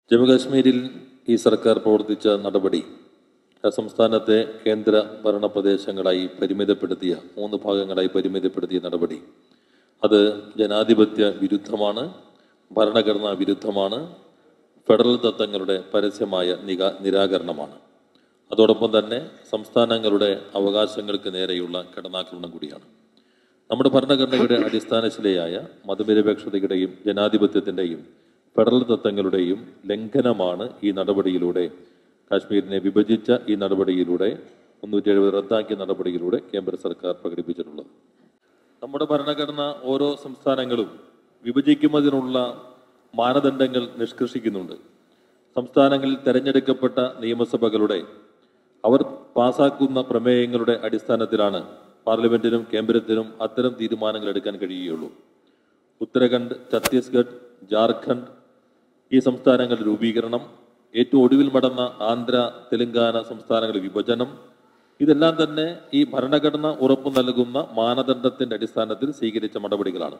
ജമ്മുകാശ്മീരിൽ ഈ സർക്കാർ പ്രവർത്തിച്ച നടപടി ആ സംസ്ഥാനത്തെ കേന്ദ്ര ഭരണ പ്രദേശങ്ങളായി പരിമിതപ്പെടുത്തിയ മൂന്ന് ഭാഗങ്ങളായി പരിമിതപ്പെടുത്തിയ നടപടി അത് ജനാധിപത്യ വിരുദ്ധമാണ് ഭരണഘടനാ വിരുദ്ധമാണ് ഫെഡറൽ തത്വങ്ങളുടെ പരസ്യമായ നികാ നിരാകരണമാണ് അതോടൊപ്പം തന്നെ സംസ്ഥാനങ്ങളുടെ അവകാശങ്ങൾക്ക് നേരെയുള്ള കടന്നാക്രമണം കൂടിയാണ് നമ്മുടെ ഭരണഘടനയുടെ അടിസ്ഥാന ശിലയായ മതനിരപേക്ഷതയുടെയും ജനാധിപത്യത്തിൻ്റെയും ഫെഡറൽ തത്വങ്ങളുടെയും ലംഘനമാണ് ഈ നടപടിയിലൂടെ കാശ്മീരിനെ വിഭജിച്ച ഈ നടപടിയിലൂടെ മുന്നൂറ്റി എഴുപത് റദ്ദാക്കിയ നടപടിയിലൂടെ കേന്ദ്ര സർക്കാർ പ്രകടിപ്പിച്ചിട്ടുള്ളത് നമ്മുടെ ഭരണഘടന ഓരോ സംസ്ഥാനങ്ങളും വിഭജിക്കുന്നതിനുള്ള മാനദണ്ഡങ്ങൾ നിഷ്കർഷിക്കുന്നുണ്ട് സംസ്ഥാനങ്ങളിൽ തെരഞ്ഞെടുക്കപ്പെട്ട നിയമസഭകളുടെ അവർ പാസാക്കുന്ന പ്രമേയങ്ങളുടെ അടിസ്ഥാനത്തിലാണ് പാർലമെന്റിനും കേന്ദ്രത്തിനും അത്തരം തീരുമാനങ്ങൾ എടുക്കാൻ കഴിയുകയുള്ളൂ ഉത്തരാഖണ്ഡ് ഛത്തീസ്ഗഡ് ജാർഖണ്ഡ് ഈ സംസ്ഥാനങ്ങളുടെ രൂപീകരണം ഏറ്റവും ഒടുവിൽ മടന്ന ആന്ധ്ര തെലങ്കാന സംസ്ഥാനങ്ങളുടെ വിഭജനം ഇതെല്ലാം തന്നെ ഈ ഭരണഘടന ഉറപ്പു നൽകുന്ന മാനദണ്ഡത്തിന്റെ അടിസ്ഥാനത്തിൽ സ്വീകരിച്ച നടപടികളാണ്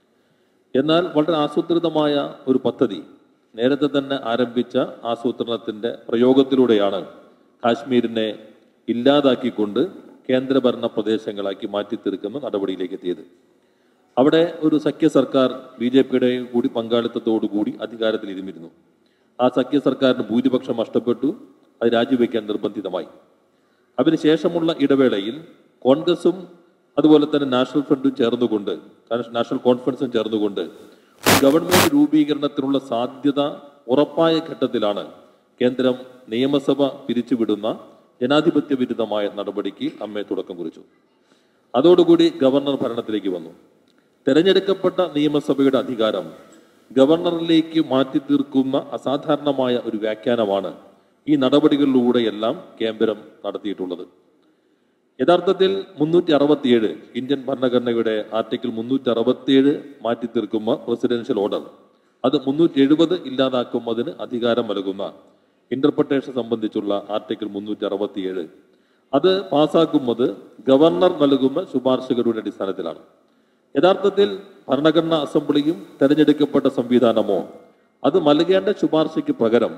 എന്നാൽ വളരെ ആസൂത്രിതമായ ഒരു പദ്ധതി നേരത്തെ തന്നെ ആരംഭിച്ച ആസൂത്രണത്തിന്റെ പ്രയോഗത്തിലൂടെയാണ് കാശ്മീരിനെ ഇല്ലാതാക്കിക്കൊണ്ട് കേന്ദ്രഭരണ പ്രദേശങ്ങളാക്കി മാറ്റിത്തീർക്കുന്ന നടപടിയിലേക്ക് എത്തിയത് അവിടെ ഒരു സഖ്യ സർക്കാർ ബി ജെ പിയുടെ കൂടി പങ്കാളിത്തത്തോടുകൂടി അധികാരത്തിൽ ഇരുന്നിരുന്നു ആ സഖ്യ സർക്കാരിന് ഭൂരിപക്ഷം നഷ്ടപ്പെട്ടു അത് രാജിവെക്കാൻ നിർബന്ധിതമായി അതിനുശേഷമുള്ള ഇടവേളയിൽ കോൺഗ്രസും അതുപോലെ തന്നെ നാഷണൽ ഫ്രണ്ടും ചേർന്നുകൊണ്ട് നാഷണൽ കോൺഫറൻസും ചേർന്നുകൊണ്ട് ഗവൺമെന്റ് രൂപീകരണത്തിനുള്ള സാധ്യത ഉറപ്പായ ഘട്ടത്തിലാണ് കേന്ദ്രം നിയമസഭ പിരിച്ചുവിടുന്ന ജനാധിപത്യ വിരുദ്ധമായ നടപടിക്ക് അമ്മയെ തുടക്കം കുറിച്ചു അതോടുകൂടി ഗവർണർ ഭരണത്തിലേക്ക് വന്നു തെരഞ്ഞെടുക്കപ്പെട്ട നിയമസഭയുടെ അധികാരം ഗവർണറിലേക്ക് മാറ്റി തീർക്കുന്ന അസാധാരണമായ ഒരു വ്യാഖ്യാനമാണ് ഈ നടപടികളിലൂടെയെല്ലാം കേന്ദ്രം നടത്തിയിട്ടുള്ളത് യഥാർത്ഥത്തിൽ മുന്നൂറ്റി അറുപത്തിയേഴ് ഇന്ത്യൻ ഭരണഘടനയുടെ ആർട്ടിക്കിൾ മുന്നൂറ്റി അറുപത്തിയേഴ് മാറ്റി തീർക്കുന്ന പ്രസിഡൻഷ്യൽ ഓർഡർ അത് മുന്നൂറ്റി എഴുപത് ഇല്ലാതാക്കുന്നതിന് അധികാരം നൽകുന്ന ഇന്റർപ്രിട്ടേഷൻ സംബന്ധിച്ചുള്ള ആർട്ടിക്കിൾ മുന്നൂറ്റി അറുപത്തിയേഴ് അത് പാസ്സാക്കുന്നത് ഗവർണർ നൽകുന്ന ശുപാർശകളുടെ അടിസ്ഥാനത്തിലാണ് യഥാർത്ഥത്തിൽ ഭരണഘടനാ അസംബ്ലിയും തെരഞ്ഞെടുക്കപ്പെട്ട സംവിധാനമോ അത് നൽകേണ്ട ശുപാർശയ്ക്ക് പകരം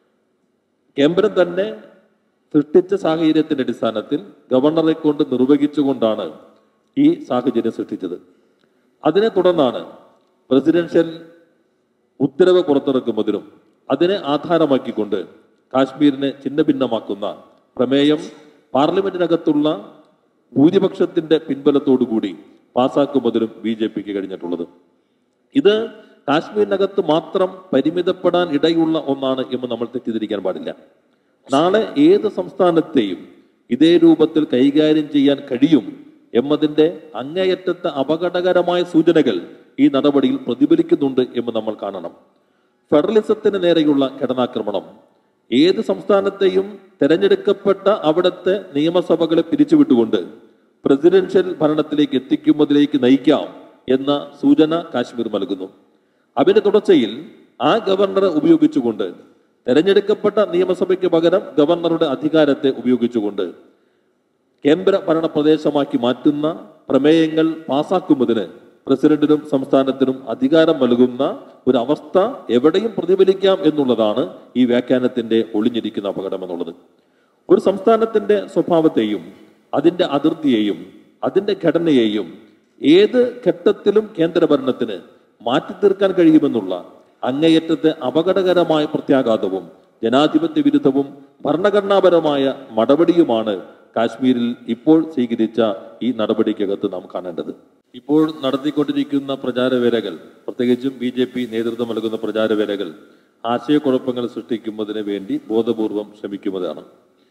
കേന്ദ്രം തന്നെ സൃഷ്ടിച്ച സാഹചര്യത്തിന്റെ അടിസ്ഥാനത്തിൽ ഗവർണറെ കൊണ്ട് നിർവഹിച്ചുകൊണ്ടാണ് ഈ സാഹചര്യം സൃഷ്ടിച്ചത് അതിനെ തുടർന്നാണ് പ്രസിഡൻഷ്യൽ ഉത്തരവ് പുറത്തിറക്കുന്നതിനും അതിനെ ആധാരമാക്കിക്കൊണ്ട് കാശ്മീരിനെ ഛിന്നഭിന്നമാക്കുന്ന പ്രമേയം പാർലമെന്റിനകത്തുള്ള ഭൂരിപക്ഷത്തിന്റെ പിൻബലത്തോടുകൂടി പാസാക്കുന്നതിനും ബി ജെ പിക്ക് കഴിഞ്ഞിട്ടുള്ളത് ഇത് കാശ്മീരിനകത്ത് മാത്രം പരിമിതപ്പെടാൻ ഇടയുള്ള ഒന്നാണ് എന്ന് നമ്മൾ തെറ്റിദ്ധരിക്കാൻ പാടില്ല നാളെ ഏത് സംസ്ഥാനത്തെയും ഇതേ രൂപത്തിൽ കൈകാര്യം ചെയ്യാൻ കഴിയും എന്നതിന്റെ അങ്ങേയറ്റത്തെ അപകടകരമായ സൂചനകൾ ഈ നടപടിയിൽ പ്രതിഫലിക്കുന്നുണ്ട് എന്ന് നമ്മൾ കാണണം ഫെഡറലിസത്തിന് നേരെയുള്ള കടനാക്രമണം ഏത് സംസ്ഥാനത്തെയും തെരഞ്ഞെടുക്കപ്പെട്ട അവിടുത്തെ നിയമസഭകളെ പിരിച്ചുവിട്ടുകൊണ്ട് പ്രസിഡൻഷ്യൽ ഭരണത്തിലേക്ക് എത്തിക്കുന്നതിലേക്ക് നയിക്കാം എന്ന സൂചന കാശ്മീർ നൽകുന്നു അതിന്റെ തുടർച്ചയിൽ ആ ഗവർണറെ ഉപയോഗിച്ചുകൊണ്ട് തെരഞ്ഞെടുക്കപ്പെട്ട നിയമസഭയ്ക്ക് പകരം ഗവർണറുടെ അധികാരത്തെ ഉപയോഗിച്ചുകൊണ്ട് കേന്ദ്ര ഭരണ പ്രദേശമാക്കി മാറ്റുന്ന പ്രമേയങ്ങൾ പാസാക്കുന്നതിന് പ്രസിഡന്റിനും സംസ്ഥാനത്തിനും അധികാരം നൽകുന്ന ഒരു അവസ്ഥ എവിടെയും പ്രതിഫലിക്കാം എന്നുള്ളതാണ് ഈ വ്യാഖ്യാനത്തിന്റെ ഒളിഞ്ഞിരിക്കുന്ന അപകടം എന്നുള്ളത് ഒരു സംസ്ഥാനത്തിന്റെ സ്വഭാവത്തെയും അതിന്റെ അതിർത്തിയെയും അതിന്റെ ഘടനയെയും ഏത് ഘട്ടത്തിലും കേന്ദ്രഭരണത്തിന് മാറ്റി തീർക്കാൻ കഴിയുമെന്നുള്ള അങ്ങേയറ്റത്തെ അപകടകരമായ പ്രത്യാഘാതവും ജനാധിപത്യ വിരുദ്ധവും ഭരണഘടനാപരമായ നടപടിയുമാണ് കാശ്മീരിൽ ഇപ്പോൾ സ്വീകരിച്ച ഈ നടപടിക്കകത്ത് നാം കാണേണ്ടത് ഇപ്പോൾ നടത്തിക്കൊണ്ടിരിക്കുന്ന പ്രചാരവേലകൾ പ്രത്യേകിച്ചും ബി ജെ പി നേതൃത്വം നൽകുന്ന പ്രചാരവേലകൾ ആശയക്കുഴപ്പങ്ങൾ സൃഷ്ടിക്കുന്നതിന് വേണ്ടി ബോധപൂർവം ശ്രമിക്കുന്നതാണ്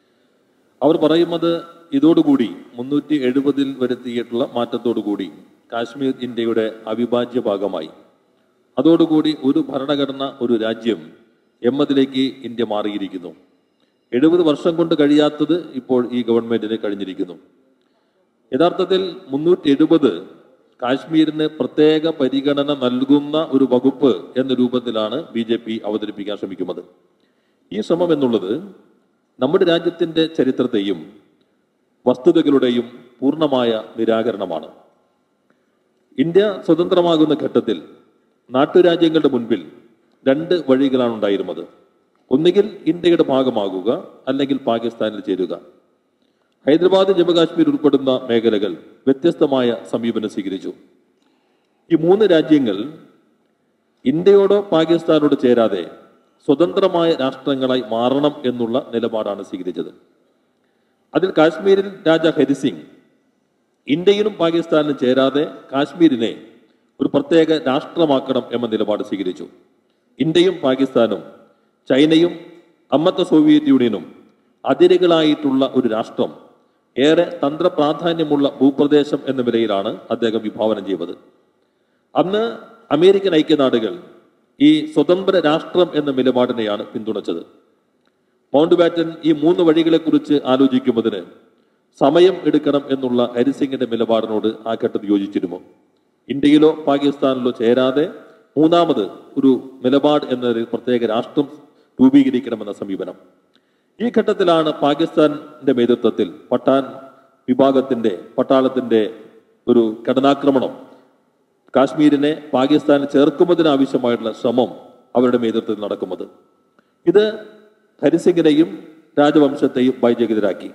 അവർ പറയുന്നത് ഇതോടുകൂടി മുന്നൂറ്റി എഴുപതിൽ വരുത്തിയിട്ടുള്ള മാറ്റത്തോടുകൂടി കാശ്മീർ ഇന്ത്യയുടെ അവിഭാജ്യ ഭാഗമായി അതോടുകൂടി ഒരു ഭരണഘടന ഒരു രാജ്യം എന്നതിലേക്ക് ഇന്ത്യ മാറിയിരിക്കുന്നു എഴുപത് വർഷം കൊണ്ട് കഴിയാത്തത് ഇപ്പോൾ ഈ ഗവൺമെന്റിന് കഴിഞ്ഞിരിക്കുന്നു യഥാർത്ഥത്തിൽ മുന്നൂറ്റി എഴുപത് കാശ്മീരിന് പ്രത്യേക പരിഗണന നൽകുന്ന ഒരു വകുപ്പ് എന്ന രൂപത്തിലാണ് ബി ജെ പി അവതരിപ്പിക്കാൻ ശ്രമിക്കുന്നത് ഈ ശ്രമം എന്നുള്ളത് നമ്മുടെ രാജ്യത്തിന്റെ ചരിത്രത്തെയും വസ്തുതകളുടെയും പൂർണ്ണമായ നിരാകരണമാണ് ഇന്ത്യ സ്വതന്ത്രമാകുന്ന ഘട്ടത്തിൽ നാട്ടുരാജ്യങ്ങളുടെ മുൻപിൽ രണ്ട് വഴികളാണ് ഉണ്ടായിരുന്നത് ഒന്നുകിൽ ഇന്ത്യയുടെ ഭാഗമാകുക അല്ലെങ്കിൽ പാകിസ്ഥാനിൽ ചേരുക ഹൈദരാബാദ് ജമ്മു കാശ്മീർ ഉൾപ്പെടുന്ന മേഖലകൾ വ്യത്യസ്തമായ സമീപനം സ്വീകരിച്ചു ഈ മൂന്ന് രാജ്യങ്ങൾ ഇന്ത്യയോടോ പാകിസ്ഥാനോട് ചേരാതെ സ്വതന്ത്രമായ രാഷ്ട്രങ്ങളായി മാറണം എന്നുള്ള നിലപാടാണ് സ്വീകരിച്ചത് അതിൽ കാശ്മീരിൽ രാജ ഹരിസിംഗ് ഇന്ത്യയിലും പാകിസ്ഥാനിലും ചേരാതെ കാശ്മീരിനെ ഒരു പ്രത്യേക രാഷ്ട്രമാക്കണം എന്ന നിലപാട് സ്വീകരിച്ചു ഇന്ത്യയും പാകിസ്ഥാനും ചൈനയും അമ്മത്ത സോവിയറ്റ് യൂണിയനും അതിരുകളായിട്ടുള്ള ഒരു രാഷ്ട്രം ഏറെ തന്ത്രപ്രാധാന്യമുള്ള ഭൂപ്രദേശം എന്ന നിലയിലാണ് അദ്ദേഹം വിഭാവനം ചെയ്തത് അന്ന് അമേരിക്കൻ ഐക്യനാടുകൾ ഈ സ്വതന്ത്ര രാഷ്ട്രം എന്ന നിലപാടിനെയാണ് പിന്തുണച്ചത് മൗണ്ട് ബാറ്റൻ ഈ മൂന്ന് വഴികളെക്കുറിച്ച് ആലോചിക്കുന്നതിന് സമയം എടുക്കണം എന്നുള്ള ഹരിസിംഗിന്റെ നിലപാടിനോട് ആ ഘട്ടത്തിൽ യോജിച്ചിരുന്നു ഇന്ത്യയിലോ പാകിസ്ഥാനിലോ ചേരാതെ മൂന്നാമത് ഒരു നിലപാട് എന്നൊരു പ്രത്യേക രാഷ്ട്രം രൂപീകരിക്കണമെന്ന സമീപനം ഈ ഘട്ടത്തിലാണ് പാകിസ്ഥാന്റെ നേതൃത്വത്തിൽ പട്ടാൻ വിഭാഗത്തിന്റെ പട്ടാളത്തിന്റെ ഒരു കടനാക്രമണം കാശ്മീരിനെ പാകിസ്ഥാനിൽ ചേർക്കുന്നതിനാവശ്യമായിട്ടുള്ള ശ്രമം അവരുടെ നേതൃത്വത്തിൽ നടക്കുന്നത് ഇത് ഹരിസിംഗിനെയും രാജവംശത്തെയും വൈജകിതരാക്കി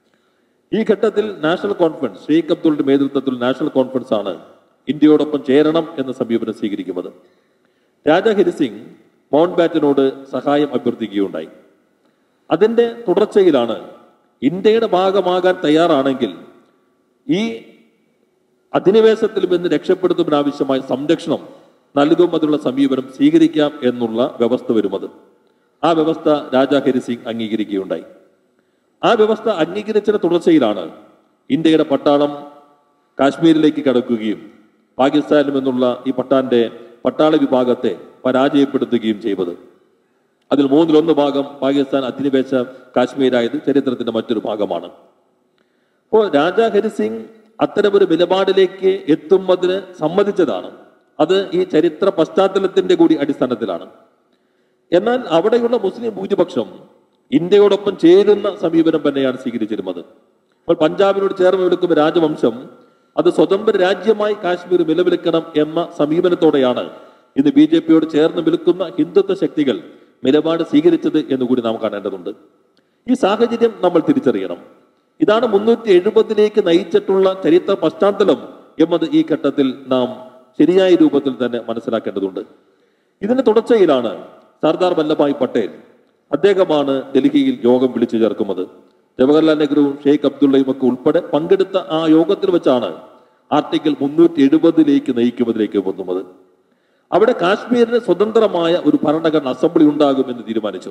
ഈ ഘട്ടത്തിൽ നാഷണൽ കോൺഫറൻസ് ഷെയ്ഖ് അബ്ദുളിന്റെ നേതൃത്വത്തിൽ നാഷണൽ കോൺഫറൻസ് ആണ് ഇന്ത്യയോടൊപ്പം ചേരണം എന്ന സമീപനം സ്വീകരിക്കുന്നത് രാജ ഹരിസിംഗ് മൗണ്ട് ബാറ്റനോട് സഹായം അഭ്യർത്ഥിക്കുകയുണ്ടായി അതിന്റെ തുടർച്ചയിലാണ് ഇന്ത്യയുടെ ഭാഗമാകാൻ തയ്യാറാണെങ്കിൽ ഈ അധിനിവേശത്തിൽ നിന്ന് രക്ഷപ്പെടുത്തുന്നതിനാവശ്യമായ സംരക്ഷണം നൽകുന്നതിനുള്ള സമീപനം സ്വീകരിക്കാം എന്നുള്ള വ്യവസ്ഥ വരുന്നത് ആ വ്യവസ്ഥ രാജാ ഹരിസിംഗ് അംഗീകരിക്കുകയുണ്ടായി ആ വ്യവസ്ഥ അംഗീകരിച്ചതിന്റെ തുടർച്ചയിലാണ് ഇന്ത്യയുടെ പട്ടാളം കാശ്മീരിലേക്ക് കടക്കുകയും പാകിസ്ഥാനിൽ നിന്നുള്ള ഈ പട്ടാന്റെ പട്ടാള വിഭാഗത്തെ പരാജയപ്പെടുത്തുകയും ചെയ്തത് അതിൽ മൂന്നിലൊന്ന് ഭാഗം പാകിസ്ഥാൻ അധിനിവേശ കാശ്മീരായത് ചരിത്രത്തിന്റെ മറ്റൊരു ഭാഗമാണ് അപ്പോൾ രാജാ ഹരിസിംഗ് അത്തരമൊരു നിലപാടിലേക്ക് എത്തുന്നതിന് സമ്മതിച്ചതാണ് അത് ഈ ചരിത്ര പശ്ചാത്തലത്തിന്റെ കൂടി അടിസ്ഥാനത്തിലാണ് എന്നാൽ അവിടെയുള്ള മുസ്ലിം ഭൂരിപക്ഷം ഇന്ത്യയോടൊപ്പം ചേരുന്ന സമീപനം തന്നെയാണ് സ്വീകരിച്ചിരുന്നത് അപ്പോൾ പഞ്ചാബിനോട് ചേർന്ന് നിൽക്കുന്ന രാജവംശം അത് സ്വതന്ത്ര രാജ്യമായി കാശ്മീർ നിലവിലിക്കണം എന്ന സമീപനത്തോടെയാണ് ഇന്ന് ബി ജെ പിയോട് ചേർന്ന് നിൽക്കുന്ന ഹിന്ദുത്വ ശക്തികൾ നിലപാട് സ്വീകരിച്ചത് എന്ന് കൂടി നാം കാണേണ്ടതുണ്ട് ഈ സാഹചര്യം നമ്മൾ തിരിച്ചറിയണം ഇതാണ് മുന്നൂറ്റി എഴുപതിലേക്ക് നയിച്ചിട്ടുള്ള ചരിത്ര പശ്ചാത്തലം എന്നത് ഈ ഘട്ടത്തിൽ നാം ശരിയായ രൂപത്തിൽ തന്നെ മനസ്സിലാക്കേണ്ടതുണ്ട് ഇതിന്റെ തുടർച്ചയിലാണ് സർദാർ വല്ലഭായ് പട്ടേൽ അദ്ദേഹമാണ് ഡൽഹിയിൽ യോഗം വിളിച്ചു ചേർക്കുന്നത് ജവഹർലാൽ നെഹ്റുവും ഷെയ്ഖ് അബ്ദുള്ളയും ഒക്കെ ഉൾപ്പെടെ പങ്കെടുത്ത ആ യോഗത്തിൽ വെച്ചാണ് ആർട്ടിക്കിൾ മുന്നൂറ്റി എഴുപതിലേക്ക് നയിക്കുന്നതിലേക്ക് വന്നത് അവിടെ കാശ്മീരിന് സ്വതന്ത്രമായ ഒരു ഭരണഘടന അസംബ്ലി ഉണ്ടാകുമെന്ന് തീരുമാനിച്ചു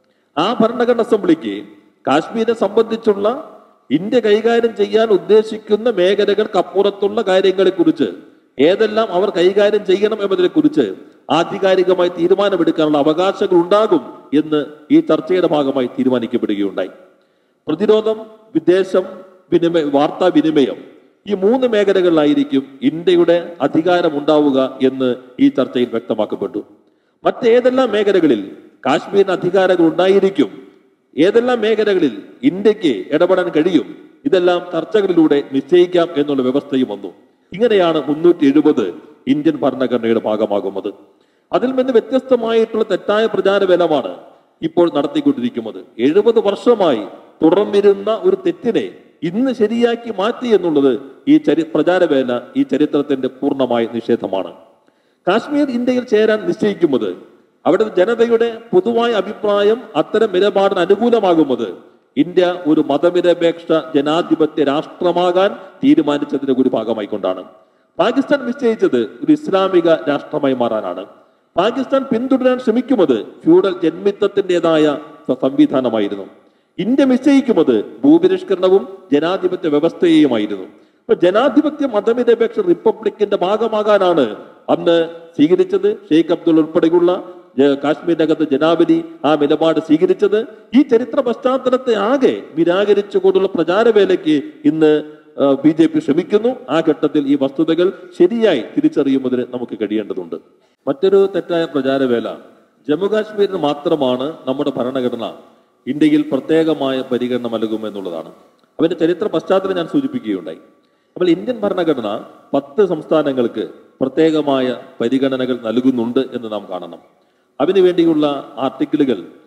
ആ ഭരണഘടന അസംബ്ലിക്ക് കാശ്മീരിനെ സംബന്ധിച്ചുള്ള ഇന്ത്യ കൈകാര്യം ചെയ്യാൻ ഉദ്ദേശിക്കുന്ന മേഖലകൾക്കപ്പുറത്തുള്ള കാര്യങ്ങളെക്കുറിച്ച് ഏതെല്ലാം അവർ കൈകാര്യം ചെയ്യണം എന്നതിനെ കുറിച്ച് ആധികാരികമായി തീരുമാനമെടുക്കാനുള്ള അവകാശങ്ങൾ ഉണ്ടാകും എന്ന് ഈ ചർച്ചയുടെ ഭാഗമായി തീരുമാനിക്കപ്പെടുകയുണ്ടായി പ്രതിരോധം വിദേശം വിനിമയ വാർത്താ വിനിമയം ഈ മൂന്ന് മേഖലകളിലായിരിക്കും ഇന്ത്യയുടെ അധികാരം ഉണ്ടാവുക എന്ന് ഈ ചർച്ചയിൽ വ്യക്തമാക്കപ്പെട്ടു മറ്റേതെല്ലാം മേഖലകളിൽ കാശ്മീരിന് അധികാരങ്ങൾ ഉണ്ടായിരിക്കും ഏതെല്ലാം മേഖലകളിൽ ഇന്ത്യക്ക് ഇടപെടാൻ കഴിയും ഇതെല്ലാം ചർച്ചകളിലൂടെ നിശ്ചയിക്കാം എന്നുള്ള വ്യവസ്ഥയും വന്നു ഇങ്ങനെയാണ് മുന്നൂറ്റി എഴുപത് ഇന്ത്യൻ ഭരണഘടനയുടെ ഭാഗമാകുന്നത് അതിൽ നിന്ന് വ്യത്യസ്തമായിട്ടുള്ള തെറ്റായ പ്രചാരബലമാണ് ഇപ്പോൾ നടത്തിക്കൊണ്ടിരിക്കുന്നത് എഴുപത് വർഷമായി തുടർന്നിരുന്ന ഒരു തെറ്റിനെ ഇന്ന് ശരിയാക്കി മാറ്റി എന്നുള്ളത് ഈ ചരി പ്രചാരവേല ഈ ചരിത്രത്തിന്റെ പൂർണ്ണമായ നിഷേധമാണ് കാശ്മീർ ഇന്ത്യയിൽ ചേരാൻ നിശ്ചയിക്കുന്നത് അവിടുത്തെ ജനതയുടെ പൊതുവായ അഭിപ്രായം അത്തരം നിലപാടിന് അനുകൂലമാകുന്നത് ഇന്ത്യ ഒരു മതനിരപേക്ഷ ജനാധിപത്യ രാഷ്ട്രമാകാൻ തീരുമാനിച്ചതിന്റെ ഒരു ഭാഗമായിക്കൊണ്ടാണ് പാകിസ്ഥാൻ നിശ്ചയിച്ചത് ഒരു ഇസ്ലാമിക രാഷ്ട്രമായി മാറാനാണ് പാകിസ്ഥാൻ പിന്തുടരാൻ ശ്രമിക്കുന്നത് ഫ്യൂഡൽ ജന്മിത്വത്തിൻ്റെതായ സംവിധാനമായിരുന്നു ഇന്ത്യ നിശ്ചയിക്കുന്നത് ഭൂപരിഷ്കരണവും ജനാധിപത്യ വ്യവസ്ഥയെയുമായിരുന്നു അപ്പൊ ജനാധിപത്യ മതനിരപേക്ഷ റിപ്പബ്ലിക്കിന്റെ ഭാഗമാകാനാണ് അന്ന് സ്വീകരിച്ചത് ഷെയ്ഖ് അബ്ദുൾ ഉൾപ്പെടെയുള്ള ജ- കാശ്മീരിനകത്ത് ജനാബലി ആ നിലപാട് സ്വീകരിച്ചത് ഈ ചരിത്ര പശ്ചാത്തലത്തെ ആകെ നിരാകരിച്ചുകൊണ്ടുള്ള പ്രചാരവേലയ്ക്ക് ഇന്ന് ബി ജെ പി ശ്രമിക്കുന്നു ആ ഘട്ടത്തിൽ ഈ വസ്തുതകൾ ശരിയായി തിരിച്ചറിയുന്നതിന് നമുക്ക് കഴിയേണ്ടതുണ്ട് മറ്റൊരു തെറ്റായ പ്രചാരവേല ജമ്മു കാശ്മീരിന് മാത്രമാണ് നമ്മുടെ ഭരണഘടന ഇന്ത്യയിൽ പ്രത്യേകമായ പരിഗണന നൽകും എന്നുള്ളതാണ് അതിന്റെ ചരിത്ര പശ്ചാത്തലം ഞാൻ സൂചിപ്പിക്കുകയുണ്ടായി അപ്പോൾ ഇന്ത്യൻ ഭരണഘടന പത്ത് സംസ്ഥാനങ്ങൾക്ക് പ്രത്യേകമായ പരിഗണനകൾ നൽകുന്നുണ്ട് എന്ന് നാം കാണണം അതിനു വേണ്ടിയുള്ള ആർട്ടിക്കിളുകൾ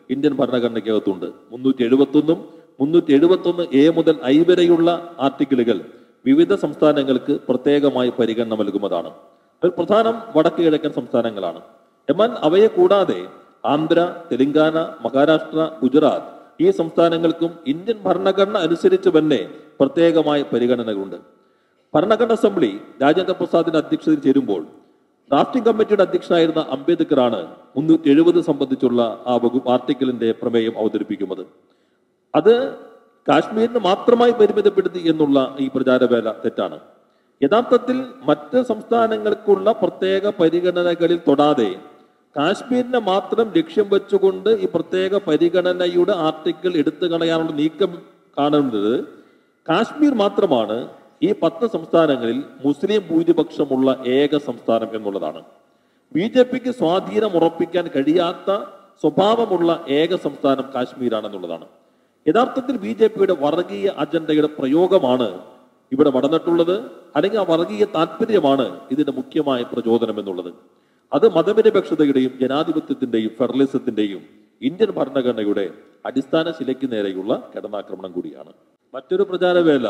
ഇന്ത്യൻ ഭരണഘടനയ്ക്കകത്തുണ്ട് മുന്നൂറ്റി എഴുപത്തൊന്നും മുന്നൂറ്റി എഴുപത്തൊന്ന് എ മുതൽ ഐ വരെയുള്ള ആർട്ടിക്കിളുകൾ വിവിധ സംസ്ഥാനങ്ങൾക്ക് പ്രത്യേകമായി പരിഗണന നൽകുന്നതാണ് അതിൽ പ്രധാനം വടക്ക് കിഴക്കൻ സംസ്ഥാനങ്ങളാണ് എന്നാൽ അവയെ കൂടാതെ ആന്ധ്ര തെലങ്കാന മഹാരാഷ്ട്ര ഗുജറാത്ത് ഈ സംസ്ഥാനങ്ങൾക്കും ഇന്ത്യൻ ഭരണഘടന അനുസരിച്ച് തന്നെ പ്രത്യേകമായ പരിഗണനകളുണ്ട് ഭരണഘടന അസംബ്ലി രാജേന്ദ്ര പ്രസാദിന്റെ അധ്യക്ഷതയിൽ ചേരുമ്പോൾ ഡ്രാഫ്റ്റിംഗ് കമ്മിറ്റിയുടെ അധ്യക്ഷനായിരുന്ന അംബേദ്കറാണ് മുന്നൂറ്റി എഴുപത് സംബന്ധിച്ചുള്ള ആ വകുപ്പ് ആർട്ടിക്കിളിന്റെ പ്രമേയം അവതരിപ്പിക്കുന്നത് അത് കാശ്മീരിന് മാത്രമായി പരിമിതപ്പെടുത്തി എന്നുള്ള ഈ പ്രചാരവേല തെറ്റാണ് യഥാർത്ഥത്തിൽ മറ്റ് സംസ്ഥാനങ്ങൾക്കുള്ള പ്രത്യേക പരിഗണനകളിൽ തൊടാതെ കാശ്മീരിനെ മാത്രം ലക്ഷ്യം വെച്ചുകൊണ്ട് ഈ പ്രത്യേക പരിഗണനയുടെ ആർട്ടിക്കിൾ എടുത്തു കളയാനുള്ള നീക്കം കാണേണ്ടത് കാശ്മീർ മാത്രമാണ് ഈ പത്ത് സംസ്ഥാനങ്ങളിൽ മുസ്ലിം ഭൂരിപക്ഷമുള്ള ഏക സംസ്ഥാനം എന്നുള്ളതാണ് ബി ജെ പിക്ക് സ്വാധീനം ഉറപ്പിക്കാൻ കഴിയാത്ത സ്വഭാവമുള്ള ഏക സംസ്ഥാനം കാശ്മീരാണെന്നുള്ളതാണ് യഥാർത്ഥത്തിൽ ബി ജെ പിയുടെ വർഗീയ അജണ്ടയുടെ പ്രയോഗമാണ് ഇവിടെ നടന്നിട്ടുള്ളത് അല്ലെങ്കിൽ ആ വർഗീയ താല്പര്യമാണ് ഇതിന്റെ മുഖ്യമായ പ്രചോദനം എന്നുള്ളത് അത് മതനിരപേക്ഷതയുടെയും ജനാധിപത്യത്തിന്റെയും ഫെഡറലിസത്തിന്റെയും ഇന്ത്യൻ ഭരണഘടനയുടെ അടിസ്ഥാന ശിലയ്ക്ക് നേരെയുള്ള കടന്നാക്രമണം കൂടിയാണ് മറ്റൊരു പ്രചാരവേല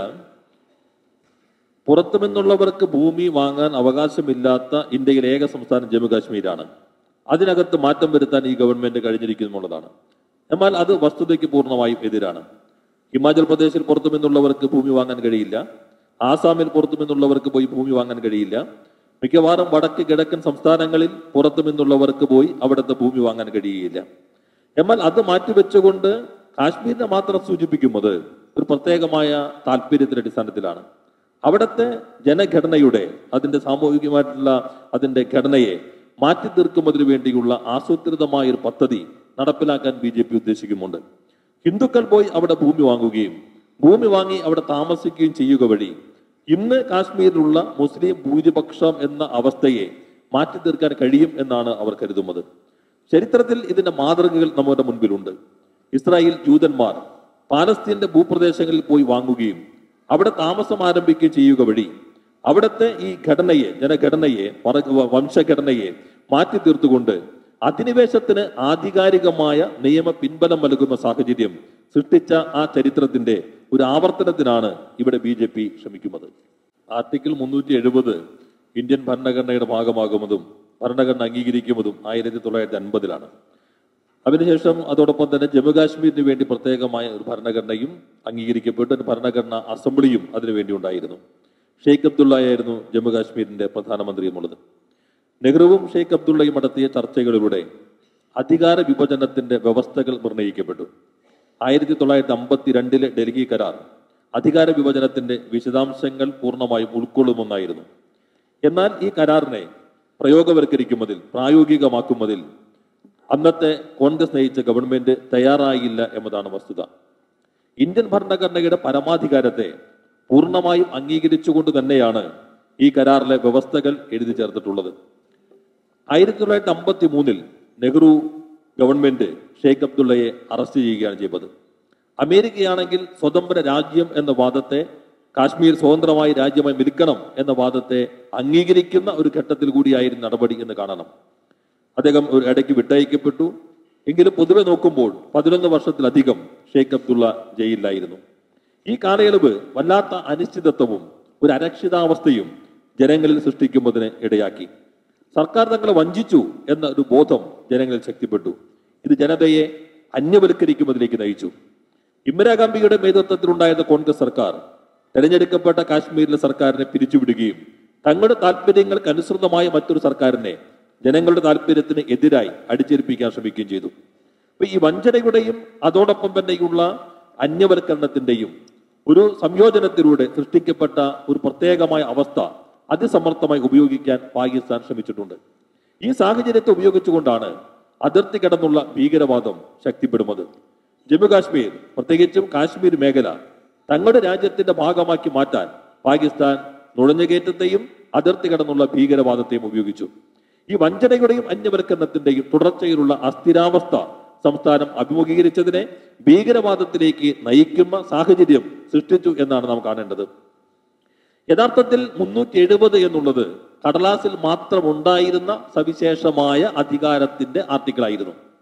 പുറത്തു നിന്നുള്ളവർക്ക് ഭൂമി വാങ്ങാൻ അവകാശമില്ലാത്ത ഇന്ത്യയിലെ ഏക സംസ്ഥാനം ജമ്മു കാശ്മീരാണ് അതിനകത്ത് മാറ്റം വരുത്താൻ ഈ ഗവൺമെന്റ് കഴിഞ്ഞിരിക്കുന്നുള്ളതാണ് എന്നാൽ അത് വസ്തുതയ്ക്ക് പൂർണ്ണമായും എതിരാണ് ഹിമാചൽ പ്രദേശിൽ പുറത്തു നിന്നുള്ളവർക്ക് ഭൂമി വാങ്ങാൻ കഴിയില്ല ആസാമിൽ പുറത്തു നിന്നുള്ളവർക്ക് പോയി ഭൂമി വാങ്ങാൻ കഴിയില്ല മിക്കവാറും വടക്ക് കിഴക്കൻ സംസ്ഥാനങ്ങളിൽ പുറത്തു നിന്നുള്ളവർക്ക് പോയി അവിടുത്തെ ഭൂമി വാങ്ങാൻ കഴിയുകയില്ല എന്നാൽ അത് മാറ്റിവെച്ചുകൊണ്ട് കാശ്മീരിനെ മാത്രം സൂചിപ്പിക്കുന്നത് ഒരു പ്രത്യേകമായ താല്പര്യത്തിന്റെ അടിസ്ഥാനത്തിലാണ് അവിടുത്തെ ജനഘടനയുടെ അതിന്റെ സാമൂഹികമായിട്ടുള്ള അതിന്റെ ഘടനയെ മാറ്റി തീർക്കുന്നതിന് വേണ്ടിയുള്ള ആസൂത്രിതമായ ഒരു പദ്ധതി നടപ്പിലാക്കാൻ ബി ജെ പി ഉദ്ദേശിക്കുന്നുണ്ട് ഹിന്ദുക്കൾ പോയി അവിടെ ഭൂമി വാങ്ങുകയും ഭൂമി വാങ്ങി അവിടെ താമസിക്കുകയും ചെയ്യുക വഴി ഇന്ന് കാശ്മീരിലുള്ള മുസ്ലിം ഭൂരിപക്ഷം എന്ന അവസ്ഥയെ മാറ്റി തീർക്കാൻ കഴിയും എന്നാണ് അവർ കരുതുന്നത് ചരിത്രത്തിൽ ഇതിന്റെ മാതൃകകൾ നമ്മുടെ മുൻപിലുണ്ട് ഇസ്രായേൽ ജൂതന്മാർ പാലസ്തീന്റെ ഭൂപ്രദേശങ്ങളിൽ പോയി വാങ്ങുകയും അവിടെ താമസം ആരംഭിക്കുകയും ചെയ്യുക വഴി അവിടുത്തെ ഈ ഘടനയെ ജനഘടനയെ പറ- വംശഘടനയെ മാറ്റി തീർത്തുകൊണ്ട് അധിനിവേശത്തിന് ആധികാരികമായ നിയമ പിൻബലം നൽകുന്ന സാഹചര്യം സൃഷ്ടിച്ച ആ ചരിത്രത്തിന്റെ ഒരു ആവർത്തനത്തിനാണ് ഇവിടെ ബി ജെ പി ശ്രമിക്കുന്നത് ആർട്ടിക്കിൾ മുന്നൂറ്റി എഴുപത് ഇന്ത്യൻ ഭരണഘടനയുടെ ഭാഗമാകുന്നതും ഭരണഘടന അംഗീകരിക്കുന്നതും ആയിരത്തി തൊള്ളായിരത്തി അൻപതിലാണ് അതിനുശേഷം അതോടൊപ്പം തന്നെ ജമ്മുകാശ്മീരിന് വേണ്ടി പ്രത്യേകമായ ഒരു ഭരണഘടനയും അംഗീകരിക്കപ്പെട്ടു ഒരു ഭരണഘടന അസംബ്ലിയും അതിനുവേണ്ടി ഉണ്ടായിരുന്നു ഷെയ്ഖ് അബ്ദുള്ളയായിരുന്നു ജമ്മുകാശ്മീരിന്റെ പ്രധാനമന്ത്രി എന്നുള്ളത് നെഹ്റുവും ഷെയ്ഖ് അബ്ദുള്ളയും നടത്തിയ ചർച്ചകളിലൂടെ അധികാര വിഭജനത്തിന്റെ വ്യവസ്ഥകൾ നിർണ്ണയിക്കപ്പെട്ടു ആയിരത്തി തൊള്ളായിരത്തി അമ്പത്തി രണ്ടിലെ ഡൽഹി കരാർ അധികാര വിഭജനത്തിന്റെ വിശദാംശങ്ങൾ പൂർണ്ണമായും ഉൾക്കൊള്ളുമെന്നായിരുന്നു എന്നാൽ ഈ കരാറിനെ പ്രയോഗവൽക്കരിക്കുന്നതിൽ പ്രായോഗികമാക്കുന്നതിൽ അന്നത്തെ കോൺഗ്രസ് നയിച്ച ഗവൺമെന്റ് തയ്യാറായില്ല എന്നതാണ് വസ്തുത ഇന്ത്യൻ ഭരണഘടനയുടെ പരമാധികാരത്തെ പൂർണ്ണമായും അംഗീകരിച്ചുകൊണ്ട് തന്നെയാണ് ഈ കരാറിലെ വ്യവസ്ഥകൾ എഴുതി ചേർത്തിട്ടുള്ളത് ആയിരത്തി തൊള്ളായിരത്തി അമ്പത്തി മൂന്നിൽ നെഹ്റു ഗവൺമെന്റ് ഷെയ്ഖ് അബ്ദുള്ളയെ അറസ്റ്റ് ചെയ്യുകയാണ് ചെയ്തത് അമേരിക്കയാണെങ്കിൽ സ്വതന്ത്ര രാജ്യം എന്ന വാദത്തെ കാശ്മീർ സ്വതന്ത്രമായി രാജ്യമായി നിൽക്കണം എന്ന വാദത്തെ അംഗീകരിക്കുന്ന ഒരു ഘട്ടത്തിൽ കൂടിയായിരുന്നു നടപടി എന്ന് കാണണം അദ്ദേഹം ഒരു ഇടയ്ക്ക് വിട്ടയക്കപ്പെട്ടു എങ്കിലും പൊതുവെ നോക്കുമ്പോൾ പതിനൊന്ന് വർഷത്തിലധികം ഷെയ്ഖ് അബ്ദുള്ള ജയിലിലായിരുന്നു ഈ കാലയളവ് വല്ലാത്ത അനിശ്ചിതത്വവും ഒരു അരക്ഷിതാവസ്ഥയും ജനങ്ങളിൽ സൃഷ്ടിക്കുന്നതിന് ഇടയാക്കി സർക്കാർ തങ്ങളെ വഞ്ചിച്ചു എന്ന ഒരു ബോധം ജനങ്ങളിൽ ശക്തിപ്പെട്ടു ഇത് ജനതയെ അന്യവൽക്കരിക്കുന്നതിലേക്ക് നയിച്ചു ഇന്ദിരാഗാന്ധിയുടെ നേതൃത്വത്തിലുണ്ടായിരുന്ന കോൺഗ്രസ് സർക്കാർ തെരഞ്ഞെടുക്കപ്പെട്ട കാശ്മീരിലെ സർക്കാരിനെ പിരിച്ചുവിടുകയും തങ്ങളുടെ താല്പര്യങ്ങൾക്ക് അനുസൃതമായ മറ്റൊരു സർക്കാരിനെ ജനങ്ങളുടെ താല്പര്യത്തിന് എതിരായി അടിച്ചേൽപ്പിക്കാൻ ശ്രമിക്കുകയും ചെയ്തു അപ്പൊ ഈ വഞ്ചനയുടെയും അതോടൊപ്പം തന്നെയുള്ള അന്യവൽക്കരണത്തിന്റെയും ഒരു സംയോജനത്തിലൂടെ സൃഷ്ടിക്കപ്പെട്ട ഒരു പ്രത്യേകമായ അവസ്ഥ അതിസമർത്ഥമായി ഉപയോഗിക്കാൻ പാകിസ്ഥാൻ ശ്രമിച്ചിട്ടുണ്ട് ഈ സാഹചര്യത്തെ ഉപയോഗിച്ചുകൊണ്ടാണ് അതിർത്തി കടന്നുള്ള ഭീകരവാദം ശക്തിപ്പെടുന്നത് ജമ്മു കാശ്മീർ പ്രത്യേകിച്ചും കാശ്മീർ മേഖല തങ്ങളുടെ രാജ്യത്തിന്റെ ഭാഗമാക്കി മാറ്റാൻ പാകിസ്ഥാൻ നുഴഞ്ഞുകയറ്റത്തെയും അതിർത്തി കടന്നുള്ള ഭീകരവാദത്തെയും ഉപയോഗിച്ചു ഈ വഞ്ചനയുടെയും അന്യവൽക്കരണത്തിന്റെയും തുടർച്ചയിലുള്ള അസ്ഥിരാവസ്ഥ സംസ്ഥാനം അഭിമുഖീകരിച്ചതിനെ ഭീകരവാദത്തിലേക്ക് നയിക്കുന്ന സാഹചര്യം സൃഷ്ടിച്ചു എന്നാണ് നാം കാണേണ്ടത് യഥാർത്ഥത്തിൽ മുന്നൂറ്റി എഴുപത് എന്നുള്ളത് കടലാസിൽ മാത്രം ഉണ്ടായിരുന്ന സവിശേഷമായ അധികാരത്തിന്റെ ആർട്ടിക്കിൾ ആയിരുന്നു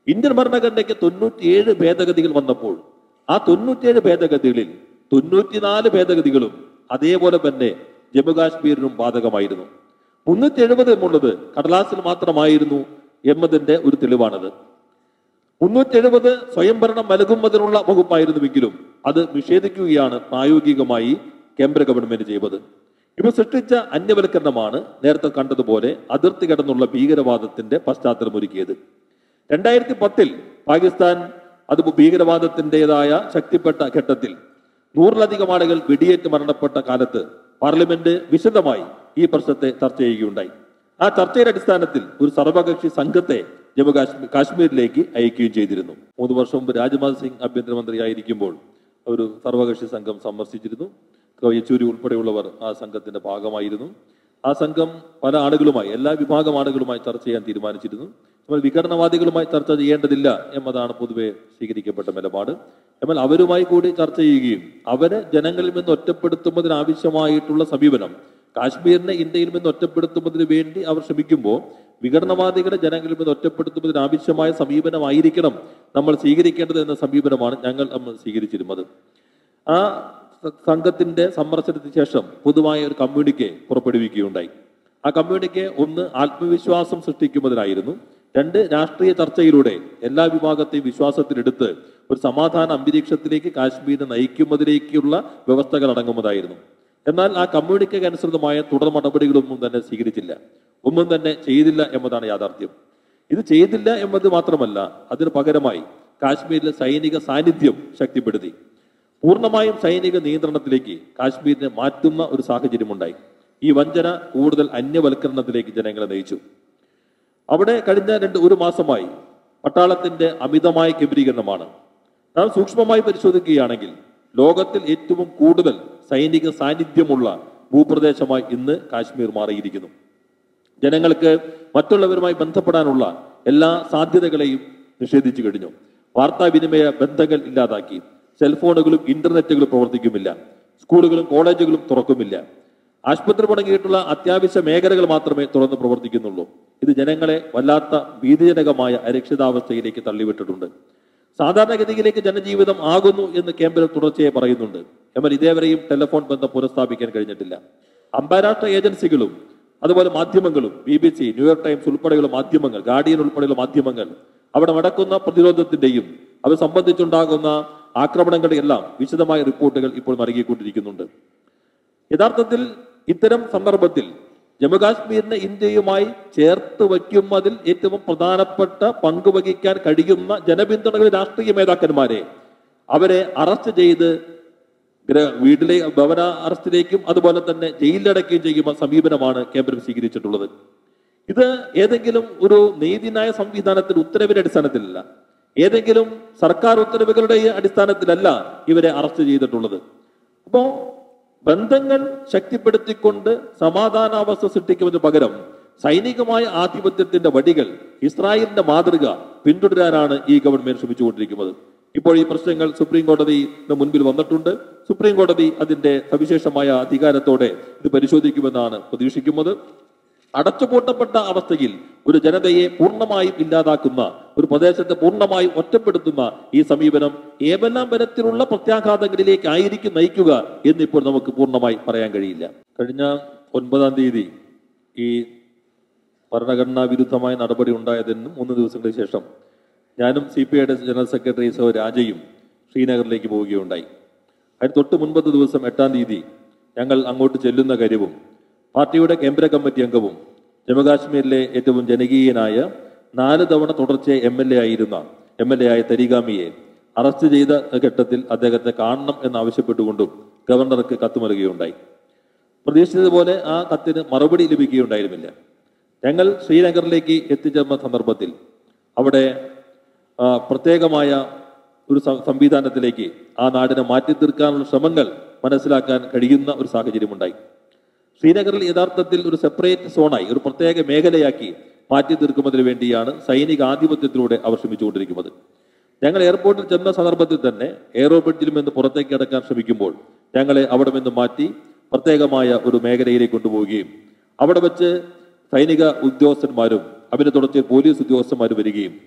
ഇന്ത്യൻ ഭരണഘടനയ്ക്ക് തൊണ്ണൂറ്റിയേഴ് ഭേദഗതികൾ വന്നപ്പോൾ ആ തൊണ്ണൂറ്റിയേഴ് ഭേദഗതികളിൽ തൊണ്ണൂറ്റിനാല് ഭേദഗതികളും അതേപോലെ തന്നെ ജമ്മു കാശ്മീരിനും ബാധകമായിരുന്നു മുന്നൂറ്റി എഴുപത് എന്നുള്ളത് കടലാസിൽ മാത്രമായിരുന്നു എന്നതിന്റെ ഒരു തെളിവാണത് മുന്നൂറ്റി എഴുപത് സ്വയംഭരണം നൽകുന്നതിനുള്ള വകുപ്പായിരുന്നുവെങ്കിലും അത് നിഷേധിക്കുകയാണ് പ്രായോഗികമായി കേന്ദ്ര ഗവൺമെന്റ് ചെയ്തത് ഇവ സൃഷ്ടിച്ച അന്യവൽക്കരണമാണ് നേരത്തെ കണ്ടതുപോലെ അതിർത്തി കടന്നുള്ള ഭീകരവാദത്തിന്റെ പശ്ചാത്തലമൊരുക്കിയത് രണ്ടായിരത്തി പത്തിൽ പാകിസ്ഥാൻ അത് ഭീകരവാദത്തിൻ്റെതായ ശക്തിപ്പെട്ട ഘട്ടത്തിൽ നൂറിലധികം ആളുകൾ വെടിയേറ്റ് മരണപ്പെട്ട കാലത്ത് പാർലമെന്റ് വിശദമായി ഈ പ്രശ്നത്തെ ചർച്ച ചെയ്യുകയുണ്ടായി ആ ചർച്ചയുടെ അടിസ്ഥാനത്തിൽ ഒരു സർവകക്ഷി സംഘത്തെ ജമ്മു കാശ്മീർ കാശ്മീരിലേക്ക് അയക്കുകയും ചെയ്തിരുന്നു മൂന്ന് വർഷം മുമ്പ് രാജ്നാഥ് സിംഗ് ആഭ്യന്തരമന്ത്രിയായിരിക്കുമ്പോൾ ഒരു സർവകക്ഷി സംഘം സന്ദർശിച്ചിരുന്നു യെച്ചൂരി ഉൾപ്പെടെയുള്ളവർ ആ സംഘത്തിന്റെ ഭാഗമായിരുന്നു ആ സംഘം പല ആളുകളുമായി എല്ലാ വിഭാഗം ആളുകളുമായി ചർച്ച ചെയ്യാൻ തീരുമാനിച്ചിരുന്നു നമ്മൾ വിഘടനവാദികളുമായി ചർച്ച ചെയ്യേണ്ടതില്ല എന്നതാണ് പൊതുവെ സ്വീകരിക്കപ്പെട്ട നിലപാട് എന്നാൽ അവരുമായി കൂടി ചർച്ച ചെയ്യുകയും അവരെ ജനങ്ങളിൽ നിന്ന് ഒറ്റപ്പെടുത്തുന്നതിന് ആവശ്യമായിട്ടുള്ള സമീപനം കാശ്മീരിനെ ഇന്ത്യയിൽ നിന്ന് ഒറ്റപ്പെടുത്തുന്നതിന് വേണ്ടി അവർ ശ്രമിക്കുമ്പോൾ വിഘടനവാദികളെ ജനങ്ങളിൽ നിന്ന് ഒറ്റപ്പെടുത്തുന്നതിന് ആവശ്യമായ സമീപനമായിരിക്കണം നമ്മൾ സ്വീകരിക്കേണ്ടത് എന്ന സമീപനമാണ് ഞങ്ങൾ നമ്മൾ സ്വീകരിച്ചിരുന്നത് ആ സ- സംഘത്തിന്റെ സന്ദർശനത്തിന് ശേഷം പൊതുവായ ഒരു കമ്മ്യൂണിക്കെ പുറപ്പെടുവിക്കുകയുണ്ടായി ആ കമ്മ്യൂണിക്കെ ഒന്ന് ആത്മവിശ്വാസം സൃഷ്ടിക്കുന്നതിനായിരുന്നു രണ്ട് രാഷ്ട്രീയ ചർച്ചയിലൂടെ എല്ലാ വിഭാഗത്തെയും വിശ്വാസത്തിലെടുത്ത് ഒരു സമാധാന അന്തരീക്ഷത്തിലേക്ക് കാശ്മീരിനെ നയിക്കുന്നതിലേക്കുള്ള വ്യവസ്ഥകൾ അടങ്ങുന്നതായിരുന്നു എന്നാൽ ആ കമ്മ്യൂണിക്കയ്ക്ക് അനുസൃതമായ തുടർ നടപടികളൊന്നും തന്നെ സ്വീകരിച്ചില്ല ഒന്നും തന്നെ ചെയ്തില്ല എന്നതാണ് യാഥാർത്ഥ്യം ഇത് ചെയ്തില്ല എന്നത് മാത്രമല്ല അതിന് പകരമായി കാശ്മീരിലെ സൈനിക സാന്നിധ്യം ശക്തിപ്പെടുത്തി പൂർണ്ണമായും സൈനിക നിയന്ത്രണത്തിലേക്ക് കാശ്മീരിനെ മാറ്റുന്ന ഒരു സാഹചര്യമുണ്ടായി ഈ വഞ്ചന കൂടുതൽ അന്യവൽക്കരണത്തിലേക്ക് ജനങ്ങളെ നയിച്ചു അവിടെ കഴിഞ്ഞ രണ്ട് ഒരു മാസമായി പട്ടാളത്തിന്റെ അമിതമായ കേന്ദ്രീകരണമാണ് നാം സൂക്ഷ്മമായി പരിശോധിക്കുകയാണെങ്കിൽ ലോകത്തിൽ ഏറ്റവും കൂടുതൽ സൈനിക സാന്നിധ്യമുള്ള ഭൂപ്രദേശമായി ഇന്ന് കാശ്മീർ മാറിയിരിക്കുന്നു ജനങ്ങൾക്ക് മറ്റുള്ളവരുമായി ബന്ധപ്പെടാനുള്ള എല്ലാ സാധ്യതകളെയും നിഷേധിച്ചു കഴിഞ്ഞു വാർത്താവിനിമയ ബന്ധങ്ങൾ ഇല്ലാതാക്കി സെൽഫോണുകളും ഇന്റർനെറ്റുകളും പ്രവർത്തിക്കുമില്ല സ്കൂളുകളും കോളേജുകളും തുറക്കുമില്ല ആശുപത്രി മുടങ്ങിയിട്ടുള്ള അത്യാവശ്യ മേഖലകൾ മാത്രമേ തുറന്ന് പ്രവർത്തിക്കുന്നുള്ളൂ ഇത് ജനങ്ങളെ വല്ലാത്ത ഭീതിജനകമായ അരക്ഷിതാവസ്ഥയിലേക്ക് തള്ളിവിട്ടിട്ടുണ്ട് സാധാരണഗതിയിലേക്ക് ജനജീവിതം ആകുന്നു എന്ന് കേന്ദ്രം തുടർച്ചയായി പറയുന്നുണ്ട് എന്നാൽ ഇതേവരെയും ടെലിഫോൺ ബന്ധം പുനഃസ്ഥാപിക്കാൻ കഴിഞ്ഞിട്ടില്ല അന്താരാഷ്ട്ര ഏജൻസികളും അതുപോലെ മാധ്യമങ്ങളും B B C New York Times ഉൾപ്പെടെയുള്ള മാധ്യമങ്ങൾ ഗാർഡിയൻ ഉൾപ്പെടെയുള്ള മാധ്യമങ്ങൾ അവിടെ നടക്കുന്ന പ്രതിരോധത്തിന്റെയും അത് സംബന്ധിച്ചുണ്ടാകുന്ന ആക്രമണങ്ങളുടെ എല്ലാം വിശദമായ റിപ്പോർട്ടുകൾ ഇപ്പോൾ നൽകിക്കൊണ്ടിരിക്കുന്നുണ്ട് യഥാർത്ഥത്തിൽ ഇത്തരം സന്ദർഭത്തിൽ ജമ്മുകാശ്മീരിനെ ഇന്ത്യയുമായി ചേർത്ത് വയ്ക്കുന്നതിൽ ഏറ്റവും പ്രധാനപ്പെട്ട പങ്ക് വഹിക്കാൻ കഴിയുന്ന ജനപിന്തുണകൾ രാഷ്ട്രീയ നേതാക്കന്മാരെ അവരെ അറസ്റ്റ് ചെയ്ത് ഗ്ര- വീട്ടിലെ ഭവന അറസ്റ്റിലേക്കും അതുപോലെ തന്നെ ജയിലിലടക്കുകയും ചെയ്യുന്ന സമീപനമാണ് കേന്ദ്രം സ്വീകരിച്ചിട്ടുള്ളത് ഇത് ഏതെങ്കിലും ഒരു നീതിന്യായ സംവിധാനത്തിന്റെ ഉത്തരവിന്റെ അടിസ്ഥാനത്തിലല്ല ഏതെങ്കിലും സർക്കാർ ഉത്തരവുകളുടെ അടിസ്ഥാനത്തിലല്ല ഇവരെ അറസ്റ്റ് ചെയ്തിട്ടുള്ളത് അപ്പോ ബന്ധങ്ങൾ ശക്തിപ്പെടുത്തിക്കൊണ്ട് സമാധാനാവസ്ഥ സൃഷ്ടിക്കുന്നതിന് പകരം സൈനികമായ ആധിപത്യത്തിന്റെ വടികൾ ഇസ്രായേലിന്റെ മാതൃക പിന്തുടരാനാണ് ഈ ഗവൺമെന്റ് ശ്രമിച്ചുകൊണ്ടിരിക്കുന്നത് ഇപ്പോൾ ഈ പ്രശ്നങ്ങൾ സുപ്രീം കോടതിയുടെ മുൻപിൽ വന്നിട്ടുണ്ട് സുപ്രീം കോടതി അതിന്റെ സവിശേഷമായ അധികാരത്തോടെ ഇത് പരിശോധിക്കുമെന്നാണ് പ്രതീക്ഷിക്കുന്നത് അടച്ചുപൂട്ടപ്പെട്ട അവസ്ഥയിൽ ഒരു ജനതയെ പൂർണ്ണമായും ഇല്ലാതാക്കുന്ന ഒരു പ്രദേശത്തെ പൂർണ്ണമായും ഒറ്റപ്പെടുത്തുന്ന ഈ സമീപനം ഏതെല്ലാം തരത്തിലുള്ള പ്രത്യാഘാതങ്ങളിലേക്ക് ആയിരിക്കും നയിക്കുക എന്നിപ്പോൾ നമുക്ക് പൂർണ്ണമായി പറയാൻ കഴിയില്ല കഴിഞ്ഞ ഒൻപതാം തീയതി ഈ ഭരണഘടനാ വിരുദ്ധമായ നടപടി ഉണ്ടായതിന് മൂന്ന് ദിവസങ്ങൾക്ക് ശേഷം ഞാനും സി പി ഐയുടെ ജനറൽ സെക്രട്ടറി സഹ രാജയും ശ്രീനഗറിലേക്ക് പോവുകയുണ്ടായി അതിന് തൊട്ട് മുൻപത്തെ ദിവസം എട്ടാം തീയതി ഞങ്ങൾ അങ്ങോട്ട് ചെല്ലുന്ന കാര്യവും പാർട്ടിയുടെ കേന്ദ്ര കമ്മിറ്റി അംഗവും ജമ്മുകാശ്മീരിലെ ഏറ്റവും ജനകീയനായ നാല് തവണ തുടർച്ചയായി എം എൽ എ ആയിരുന്ന എം എൽ എ ആയ തരിഗാമിയെ അറസ്റ്റ് ചെയ്ത ഘട്ടത്തിൽ അദ്ദേഹത്തെ കാണണം എന്നാവശ്യപ്പെട്ടുകൊണ്ടും ഗവർണർക്ക് കത്ത് നൽകുകയുണ്ടായി പ്രതീക്ഷിച്ചതുപോലെ ആ കത്തിന് മറുപടി ലഭിക്കുകയുണ്ടായിരുന്നില്ല ഞങ്ങൾ ശ്രീനഗറിലേക്ക് എത്തിച്ചേർന്ന സന്ദർഭത്തിൽ അവിടെ ആ, പ്രത്യേകമായ ഒരു സം- സംവിധാനത്തിലേക്ക് ആ നാടിനെ മാറ്റി തീർക്കാനുള്ള ശ്രമങ്ങൾ മനസ്സിലാക്കാൻ കഴിയുന്ന ഒരു സാഹചര്യമുണ്ടായി ശ്രീനഗറിൽ യഥാർത്ഥത്തിൽ ഒരു സെപ്പറേറ്റ് സോണായി ഒരു പ്രത്യേക മേഖലയാക്കി മാറ്റി തീർക്കുന്നതിന് വേണ്ടിയാണ് സൈനിക ആധിപത്യത്തിലൂടെ അവർ ശ്രമിച്ചുകൊണ്ടിരിക്കുന്നത് ഞങ്ങൾ എയർപോർട്ടിൽ ചെന്ന സന്ദർഭത്തിൽ തന്നെ എയറോ ബ്രിഡ്ജിൽ നിന്ന് പുറത്തേക്ക് അടക്കാൻ ശ്രമിക്കുമ്പോൾ ഞങ്ങളെ അവിടെ നിന്ന് മാറ്റി പ്രത്യേകമായ ഒരു മേഖലയിലേക്ക് കൊണ്ടുപോവുകയും അവിടെ വെച്ച് സൈനിക ഉദ്യോഗസ്ഥന്മാരും അവരെ തുടർച്ച് പോലീസ് ഉദ്യോഗസ്ഥന്മാരും വരികയും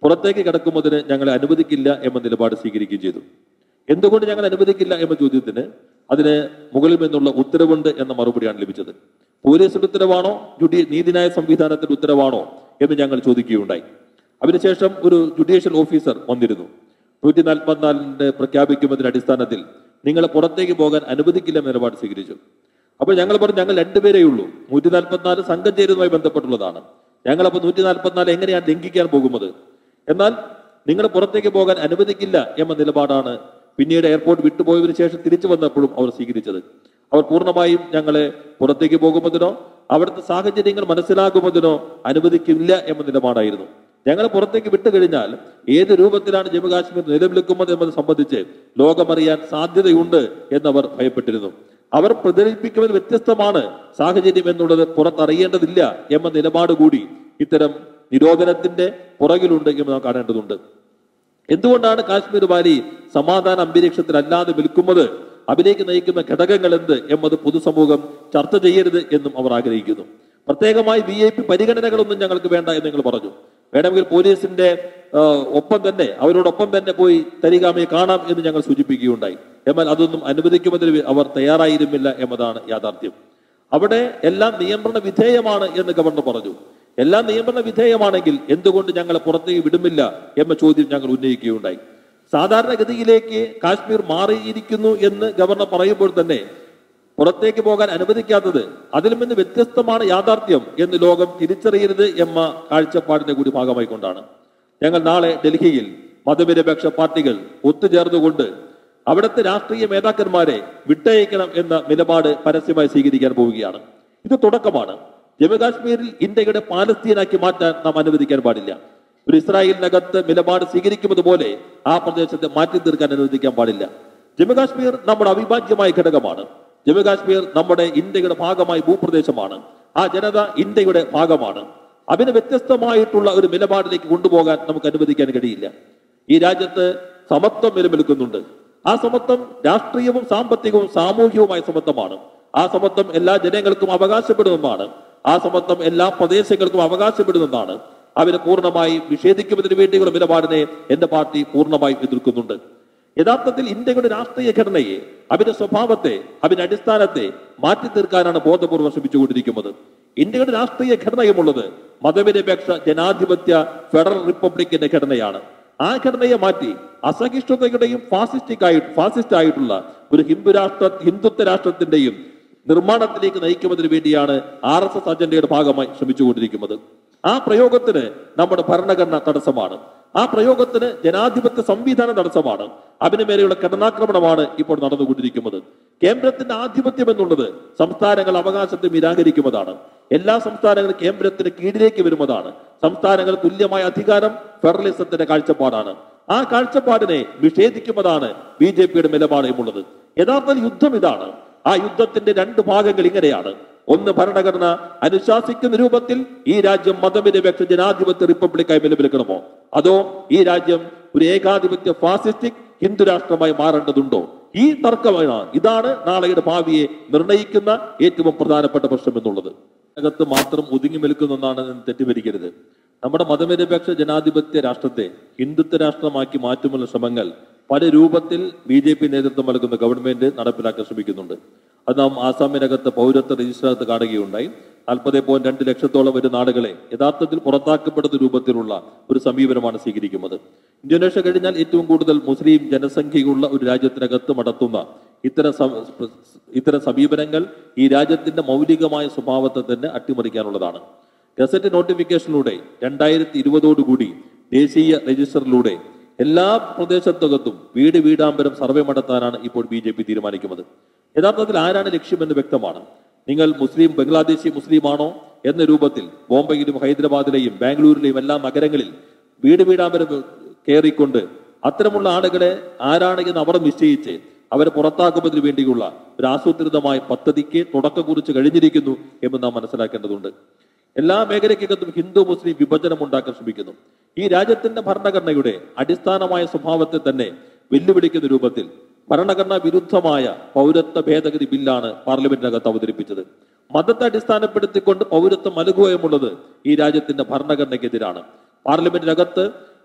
പുറത്തേക്ക് കിടക്കുന്നതിന് ഞങ്ങളെ അനുവദിക്കില്ല എന്ന നിലപാട് സ്വീകരിക്കുകയും ചെയ്തു എന്തുകൊണ്ട് ഞങ്ങൾ അനുവദിക്കില്ല എന്ന ചോദ്യത്തിന് അതിന് മുകളിൽ നിന്നുള്ള ഉത്തരവുണ്ട് എന്ന മറുപടിയാണ് ലഭിച്ചത് പോലീസിന്റെ ഉത്തരവാണോ ജുഡി നീതിന്യായ സംവിധാനത്തിന്റെ ഉത്തരവാണോ എന്ന് ഞങ്ങൾ ചോദിക്കുകയുണ്ടായി അതിനുശേഷം ഒരു ജുഡീഷ്യൽ ഓഫീസർ വന്നിരുന്നു നൂറ്റി നാൽപ്പത്തിനാലിന്റെ പ്രഖ്യാപിക്കുന്നതിന്റെ അടിസ്ഥാനത്തിൽ നിങ്ങളെ പുറത്തേക്ക് പോകാൻ അനുവദിക്കില്ല എന്ന നിലപാട് സ്വീകരിച്ചു അപ്പോൾ ഞങ്ങൾ പറഞ്ഞു ഞങ്ങൾ രണ്ടുപേരേ ഉള്ളൂ നൂറ്റി നാൽപ്പത്തിനാല് സംഘം ചേരുന്നതുമായി ബന്ധപ്പെട്ടുള്ളതാണ് ഞങ്ങളപ്പോൾ നൂറ്റി നാൽപ്പത്തിനാല് എങ്ങനെയാണ് ലംഘിക്കാൻ പോകുന്നത് എന്നാൽ നിങ്ങളെ പുറത്തേക്ക് പോകാൻ അനുവദിക്കില്ല എന്ന നിലപാടാണ് പിന്നീട് എയർപോർട്ട് വിട്ടുപോയതിനു ശേഷം തിരിച്ചു വന്നപ്പോഴും അവർ സ്വീകരിച്ചത് അവർ പൂർണ്ണമായും ഞങ്ങളെ പുറത്തേക്ക് പോകുന്നതിനോ അവിടുത്തെ സാഹചര്യങ്ങൾ മനസ്സിലാക്കുന്നതിനോ അനുവദിക്കില്ല എന്ന നിലപാടായിരുന്നു ഞങ്ങൾ പുറത്തേക്ക് വിട്ടുകഴിഞ്ഞാൽ ഏത് രൂപത്തിലാണ് ജമ്മു കാശ്മീർ നിലനിൽക്കുന്നത് എന്നത് സംബന്ധിച്ച് ലോകമറിയാൻ സാധ്യതയുണ്ട് എന്നവർ ഭയപ്പെട്ടിരുന്നു അവർ പ്രചരിപ്പിക്കുന്നത് വ്യത്യസ്തമാണ് സാഹചര്യം എന്നുള്ളത് പുറത്തറിയേണ്ടതില്ല എന്ന നിലപാട് കൂടി ഇത്തരം നിരോധനത്തിന്റെ പുറകിലുണ്ട് എന്ന് നാം കാണേണ്ടതുണ്ട് എന്തുകൊണ്ടാണ് കാശ്മീർ വാലി സമാധാന അന്തരീക്ഷത്തിൽ അല്ലാതെ നിൽക്കുന്നത് അതിലേക്ക് നയിക്കുന്ന ഘടകങ്ങൾ എന്ത് എന്നത് പൊതുസമൂഹം ചർച്ച ചെയ്യരുത് എന്നും അവർ ആഗ്രഹിക്കുന്നു പ്രത്യേകമായി വി ഐ പി പരിഗണനകളൊന്നും ഞങ്ങൾക്ക് വേണ്ട എന്ന് നിങ്ങൾ പറഞ്ഞു വേണമെങ്കിൽ പോലീസിന്റെ ആ, ഒപ്പം തന്നെ അവരോടൊപ്പം തന്നെ പോയി തരികാമയെ കാണാം എന്ന് ഞങ്ങൾ സൂചിപ്പിക്കുകയുണ്ടായി എന്നാൽ അതൊന്നും അനുവദിക്കുന്നതിന് അവർ തയ്യാറായിരുന്നില്ല എന്നതാണ് യാഥാർത്ഥ്യം അവിടെ എല്ലാം നിയന്ത്രണ വിധേയമാണ് എന്ന് ഗവർണർ പറഞ്ഞു എല്ലാം നിയന്ത്രണ വിധേയമാണെങ്കിൽ എന്തുകൊണ്ട് ഞങ്ങളെ പുറത്തേക്ക് വിടുമില്ല എന്ന ചോദ്യം ഞങ്ങൾ ഉന്നയിക്കുകയുണ്ടായി സാധാരണഗതിയിലേക്ക് കാശ്മീർ മാറിയിരിക്കുന്നു എന്ന് ഗവർണർ പറയുമ്പോൾ തന്നെ പുറത്തേക്ക് പോകാൻ അനുവദിക്കാത്തത് അതിൽ നിന്ന് വ്യത്യസ്തമാണ് യാഥാർത്ഥ്യം എന്ന് ലോകം തിരിച്ചറിയരുത് എന്ന കാഴ്ചപ്പാടിന്റെ കൂടി ഭാഗമായിക്കൊണ്ടാണ് ഞങ്ങൾ നാളെ ഡൽഹിയിൽ മതനിരപേക്ഷ പാർട്ടികൾ ഒത്തുചേർന്നുകൊണ്ട് അവിടുത്തെ രാഷ്ട്രീയ നേതാക്കന്മാരെ വിട്ടയക്കണം എന്ന നിലപാട് പരസ്യമായി സ്വീകരിക്കാൻ പോവുകയാണ് ഇത് തുടക്കമാണ് ജമ്മുകാശ്മീരിൽ ഇന്ത്യയുടെ പാലസ്തീനാക്കി മാറ്റാൻ നാം അനുവദിക്കാൻ പാടില്ല ഒരു ഇസ്രായേലിനകത്ത് നിലപാട് സ്വീകരിക്കുന്നത് പോലെ ആ പ്രദേശത്തെ മാറ്റി തീർക്കാൻ അനുവദിക്കാൻ പാടില്ല ജമ്മുകാശ്മീർ നമ്മുടെ അവിഭാജ്യമായ ഘടകമാണ് ജമ്മുകാശ്മീർ നമ്മുടെ ഇന്ത്യയുടെ ഭാഗമായ ഭൂപ്രദേശമാണ് ആ ജനത ഇന്ത്യയുടെ ഭാഗമാണ് അതിന് വ്യത്യസ്തമായിട്ടുള്ള ഒരു നിലപാടിലേക്ക് കൊണ്ടുപോകാൻ നമുക്ക് അനുവദിക്കാൻ കഴിയില്ല ഈ രാജ്യത്ത് സമത്വം നിലനിൽക്കുന്നുണ്ട് ആ സമത്വം രാഷ്ട്രീയവും സാമ്പത്തികവും സാമൂഹികവുമായ സമത്വമാണ് ആ സമത്വം എല്ലാ ജനങ്ങൾക്കും അവകാശപ്പെടുന്നതാണ് ആ സമത്വം എല്ലാ പ്രദേശങ്ങൾക്കും അവകാശപ്പെടുന്നതാണ് അവരെ പൂർണ്ണമായി നിഷേധിക്കുന്നതിന് വേണ്ടിയുള്ള നിലപാടിനെ എന്റെ പാർട്ടി പൂർണ്ണമായും എതിർക്കുന്നുണ്ട് യഥാർത്ഥത്തിൽ ഇന്ത്യയുടെ രാഷ്ട്രീയ ഘടനയെ അവരുടെ സ്വഭാവത്തെ അവരുടെ അടിസ്ഥാനത്തെ മാറ്റി തീർക്കാനാണ് ബോധപൂർവ്വം ശ്രമിച്ചുകൊണ്ടിരിക്കുന്നത് ഇന്ത്യയുടെ രാഷ്ട്രീയ ഘടനയുമുള്ളത് മതനിരപേക്ഷ ജനാധിപത്യ ഫെഡറൽ റിപ്പബ്ലിക്കിന്റെ ഘടനയാണ് ആ ഘടനയെ മാറ്റി അസഹിഷ്ണുതയുടെയും ഫാസിസ്റ്റിക് ആയി ഫാസിസ്റ്റ് ആയിട്ടുള്ള ഒരു ഹിന്ദു രാഷ്ട്ര ഹിന്ദുത്വ രാഷ്ട്രത്തിന്റെയും നിർമ്മാണത്തിലേക്ക് നയിക്കുന്നതിന് വേണ്ടിയാണ് ആർ എസ് എസ് അജണ്ടയുടെ ഭാഗമായി ശ്രമിച്ചുകൊണ്ടിരിക്കുന്നത് ആ പ്രയോഗത്തിന് നമ്മുടെ ഭരണഘടന തടസ്സമാണ് ആ പ്രയോഗത്തിന് ജനാധിപത്യ സംവിധാനം തടസ്സമാണ് അതിനു മേലെയുള്ള കടനാക്രമണമാണ് ഇപ്പോൾ നടന്നുകൊണ്ടിരിക്കുന്നത് കേന്ദ്രത്തിന്റെ ആധിപത്യം എന്നുള്ളത് സംസ്ഥാനങ്ങൾ അവകാശത്തെ നിരാകരിക്കുന്നതാണ് എല്ലാ സംസ്ഥാനങ്ങളും കേന്ദ്രത്തിന് കീഴിലേക്ക് വരുന്നതാണ് സംസ്ഥാനങ്ങൾ തുല്യമായ അധികാരം ഫെഡറലിസത്തിന്റെ കാഴ്ചപ്പാടാണ് ആ കാഴ്ചപ്പാടിനെ നിഷേധിക്കുന്നതാണ് ബി ജെ പിയുടെ നിലപാടുമുള്ളത് യഥാർത്ഥ യുദ്ധം ഇതാണ് ആ യുദ്ധത്തിന്റെ രണ്ട് ഭാഗങ്ങൾ ഇങ്ങനെയാണ് ഒന്ന് ഭരണഘടന അനുശാസിക്കുന്ന രൂപത്തിൽ ഈ രാജ്യം മതനിരപേക്ഷ ജനാധിപത്യ റിപ്പബ്ലിക്കായി നിലനിൽക്കണമോ അതോ ഈ രാജ്യം ഒരു ഏകാധിപത്യ ഫാസിസ്റ്റിക് ഹിന്ദു രാഷ്ട്രമായി മാറേണ്ടതുണ്ടോ ഈ തർക്കമാണ് ഇതാണ് നാളെയുടെ ഭാവിയെ നിർണയിക്കുന്ന ഏറ്റവും പ്രധാനപ്പെട്ട പ്രശ്നം എന്നുള്ളത് അകത്ത് മാത്രം ഒതുങ്ങി നിൽക്കുന്നെന്നാണ് തെറ്റിദ്ധരിക്കരുത് നമ്മുടെ മതനിരപേക്ഷ ജനാധിപത്യ രാഷ്ട്രത്തെ ഹിന്ദുത്വ രാഷ്ട്രമാക്കി മാറ്റുമുള്ള ശ്രമങ്ങൾ പല രൂപത്തിൽ ബി ജെ പി നേതൃത്വം നൽകുന്ന ഗവൺമെന്റ് നടപ്പിലാക്കാൻ ശ്രമിക്കുന്നുണ്ട് അത് നാം ആസാമിനകത്ത് പൗരത്വ രജിസ്റ്ററിനകത്ത് കാണുകയുണ്ടായി നാൽപ്പത് പോയിന്റ് രണ്ട് ലക്ഷത്തോളം വരുന്ന ആളുകളെ യഥാർത്ഥത്തിൽ പുറത്താക്കപ്പെടുന്ന രൂപത്തിലുള്ള ഒരു സമീപനമാണ് സ്വീകരിക്കുന്നത് ഇന്തോനേഷ്യ കഴിഞ്ഞാൽ ഏറ്റവും കൂടുതൽ മുസ്ലിം ജനസംഖ്യയുള്ള ഒരു രാജ്യത്തിനകത്ത് നടത്തുന്ന ഇത്തരം സ- ഇത്തരം സമീപനങ്ങൾ ഈ രാജ്യത്തിന്റെ മൗലികമായ സ്വഭാവത്തെ തന്നെ അട്ടിമറിക്കാനുള്ളതാണ് ഗസറ്റ് നോട്ടിഫിക്കേഷനിലൂടെ രണ്ടായിരത്തി ഇരുപതോടുകൂടി ദേശീയ രജിസ്റ്ററിലൂടെ എല്ലാ പ്രദേശത്തകത്തും വീട് വീടാമ്പരം സർവേ നടത്താനാണ് ഇപ്പോൾ ബി ജെ പി തീരുമാനിക്കുന്നത് യഥാർത്ഥത്തിൽ ആരാണ് ലക്ഷ്യമെന്ന് വ്യക്തമാണ് നിങ്ങൾ മുസ്ലിം ബംഗ്ലാദേശി മുസ്ലിമാണോ എന്ന രൂപത്തിൽ ബോംബെയിലും ഹൈദരാബാദിലെയും ബാംഗ്ലൂരിലെയും എല്ലാ നഗരങ്ങളിൽ വീട് വീടാമ്പരം കയറിക്കൊണ്ട് അത്തരമുള്ള ആളുകളെ ആരാണ് എന്ന് അവർ നിശ്ചയിച്ച് അവരെ പുറത്താക്കുന്നതിന് വേണ്ടിയുള്ള ഒരു ആസൂത്രിതമായ പദ്ധതിക്ക് തുടക്കം കുറിച്ച് കഴിഞ്ഞിരിക്കുന്നു എന്ന് നാം മനസ്സിലാക്കേണ്ടതുണ്ട് എല്ലാ മേഖലയ്ക്കകത്തും ഹിന്ദു മുസ്ലിം വിഭജനം ഉണ്ടാക്കാൻ ശ്രമിക്കുന്നു ഈ രാജ്യത്തിന്റെ ഭരണഘടനയുടെ അടിസ്ഥാനമായ സ്വഭാവത്തെ തന്നെ വെല്ലുവിളിക്കുന്ന രൂപത്തിൽ ഭരണഘടനാ വിരുദ്ധമായ പൗരത്വ ഭേദഗതി ബില്ലാണ് പാർലമെന്റിനകത്ത് അവതരിപ്പിച്ചത് മതത്തെ അടിസ്ഥാനപ്പെടുത്തിക്കൊണ്ട് പൗരത്വം നൽകുക എന്നുള്ളത് ഈ രാജ്യത്തിന്റെ ഭരണഘടനയ്ക്കെതിരാണ് പാർലമെന്റിനകത്ത്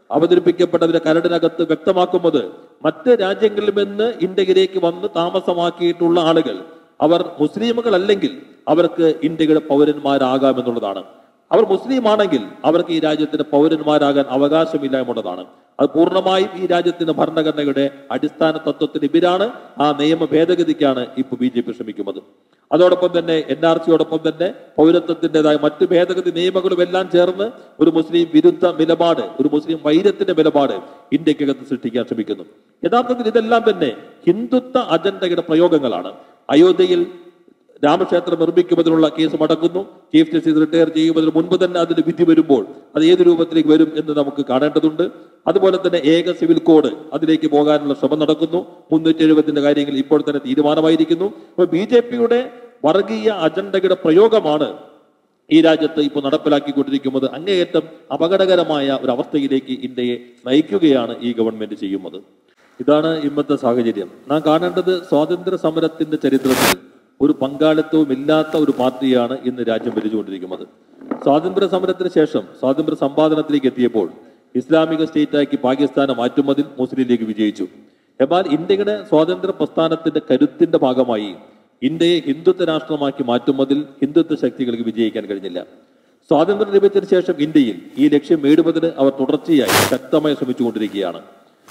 അവതരിപ്പിക്കപ്പെട്ടതിന്റെ കരടിനകത്ത് വ്യക്തമാക്കുന്നത് മറ്റ് രാജ്യങ്ങളിൽ നിന്ന് ഇന്ത്യയിലേക്ക് വന്ന് താമസമാക്കിയിട്ടുള്ള ആളുകൾ അവർ മുസ്ലിമുകൾ അല്ലെങ്കിൽ അവർക്ക് ഇന്ത്യയുടെ പൗരന്മാരാകാമെന്നുള്ളതാണ് അവർ മുസ്ലിം ആണെങ്കിൽ അവർക്ക് ഈ രാജ്യത്തിന്റെ പൗരന്മാരാകാൻ അവകാശമില്ല എന്നുള്ളതാണ് അത് പൂർണ്ണമായും ഈ രാജ്യത്തിന്റെ ഭരണഘടനയുടെ അടിസ്ഥാന തത്വത്തിന് എതിരാണ് ആ നിയമ ഭേദഗതിക്കാണ് ഇപ്പൊ ബി ജെ പി ശ്രമിക്കുന്നത് അതോടൊപ്പം തന്നെ എൻ ആർ സിയോടൊപ്പം തന്നെ പൗരത്വത്തിൻ്റെതായ മറ്റ് ഭേദഗതി നിയമങ്ങളും എല്ലാം ചേർന്ന് ഒരു മുസ്ലിം വിരുദ്ധ നിലപാട് ഒരു മുസ്ലിം വൈരത്തിന്റെ നിലപാട് ഇന്ത്യക്കകത്ത് സൃഷ്ടിക്കാൻ ശ്രമിക്കുന്നു യഥാർത്ഥത്തിൽ ഇതെല്ലാം തന്നെ ഹിന്ദുത്വ അജണ്ടയുടെ പ്രയോഗങ്ങളാണ് അയോധ്യയിൽ രാമക്ഷേത്രം നിർമ്മിക്കുന്നതിനുള്ള കേസ് മടക്കുന്നു ചീഫ് ജസ്റ്റിസ് റിട്ടയർ ചെയ്യുന്നതിന് മുൻപ് തന്നെ അതിന് വിധി വരുമ്പോൾ അത് ഏത് രൂപത്തിലേക്ക് വരും എന്ന് നമുക്ക് കാണേണ്ടതുണ്ട് അതുപോലെ തന്നെ ഏക സിവിൽ കോഡ് അതിലേക്ക് പോകാനുള്ള ശ്രമം നടക്കുന്നു മുന്നൂറ്റി എഴുപത്തിന്റെ കാര്യങ്ങൾ ഇപ്പോൾ തന്നെ തീരുമാനമായിരിക്കുന്നു അപ്പൊ ബി ജെ പിയുടെ വർഗീയ അജണ്ടയുടെ പ്രയോഗമാണ് ഈ രാജ്യത്ത് ഇപ്പോൾ നടപ്പിലാക്കിക്കൊണ്ടിരിക്കുന്നത് അങ്ങേയറ്റം അപകടകരമായ ഒരു അവസ്ഥയിലേക്ക് ഇന്ത്യയെ നയിക്കുകയാണ് ഈ ഗവൺമെന്റ് ചെയ്യുന്നത് ഇതാണ് ഇന്നത്തെ സാഹചര്യം നാം കാണേണ്ടത് സ്വാതന്ത്ര്യ സമരത്തിന്റെ ചരിത്രത്തിൽ ഒരു പങ്കാളിത്തവും ഇല്ലാത്ത ഒരു പാർട്ടിയാണ് ഇന്ന് രാജ്യം ഭരിച്ചുകൊണ്ടിരിക്കുന്നത് സ്വാതന്ത്ര്യ സമരത്തിന് ശേഷം സ്വാതന്ത്ര്യ സമ്പാദനത്തിലേക്ക് എത്തിയപ്പോൾ ഇസ്ലാമിക സ്റ്റേറ്റാക്കി പാകിസ്ഥാനെ മാറ്റുന്നതിൽ മുസ്ലിം ലീഗ് വിജയിച്ചു എന്നാൽ ഇന്ത്യയുടെ സ്വാതന്ത്ര്യ പ്രസ്ഥാനത്തിന്റെ കരുത്തിന്റെ ഭാഗമായി ഇന്ത്യയെ ഹിന്ദുത്വ രാഷ്ട്രമാക്കി മാറ്റുന്നതിൽ ഹിന്ദുത്വ ശക്തികൾക്ക് വിജയിക്കാൻ കഴിഞ്ഞില്ല സ്വാതന്ത്ര്യ ലഭിച്ചതിന് ശേഷം ഇന്ത്യയിൽ ഈ ലക്ഷ്യം നേടുന്നതിന് അവർ തുടർച്ചയായി ശക്തമായി ശ്രമിച്ചുകൊണ്ടിരിക്കുകയാണ്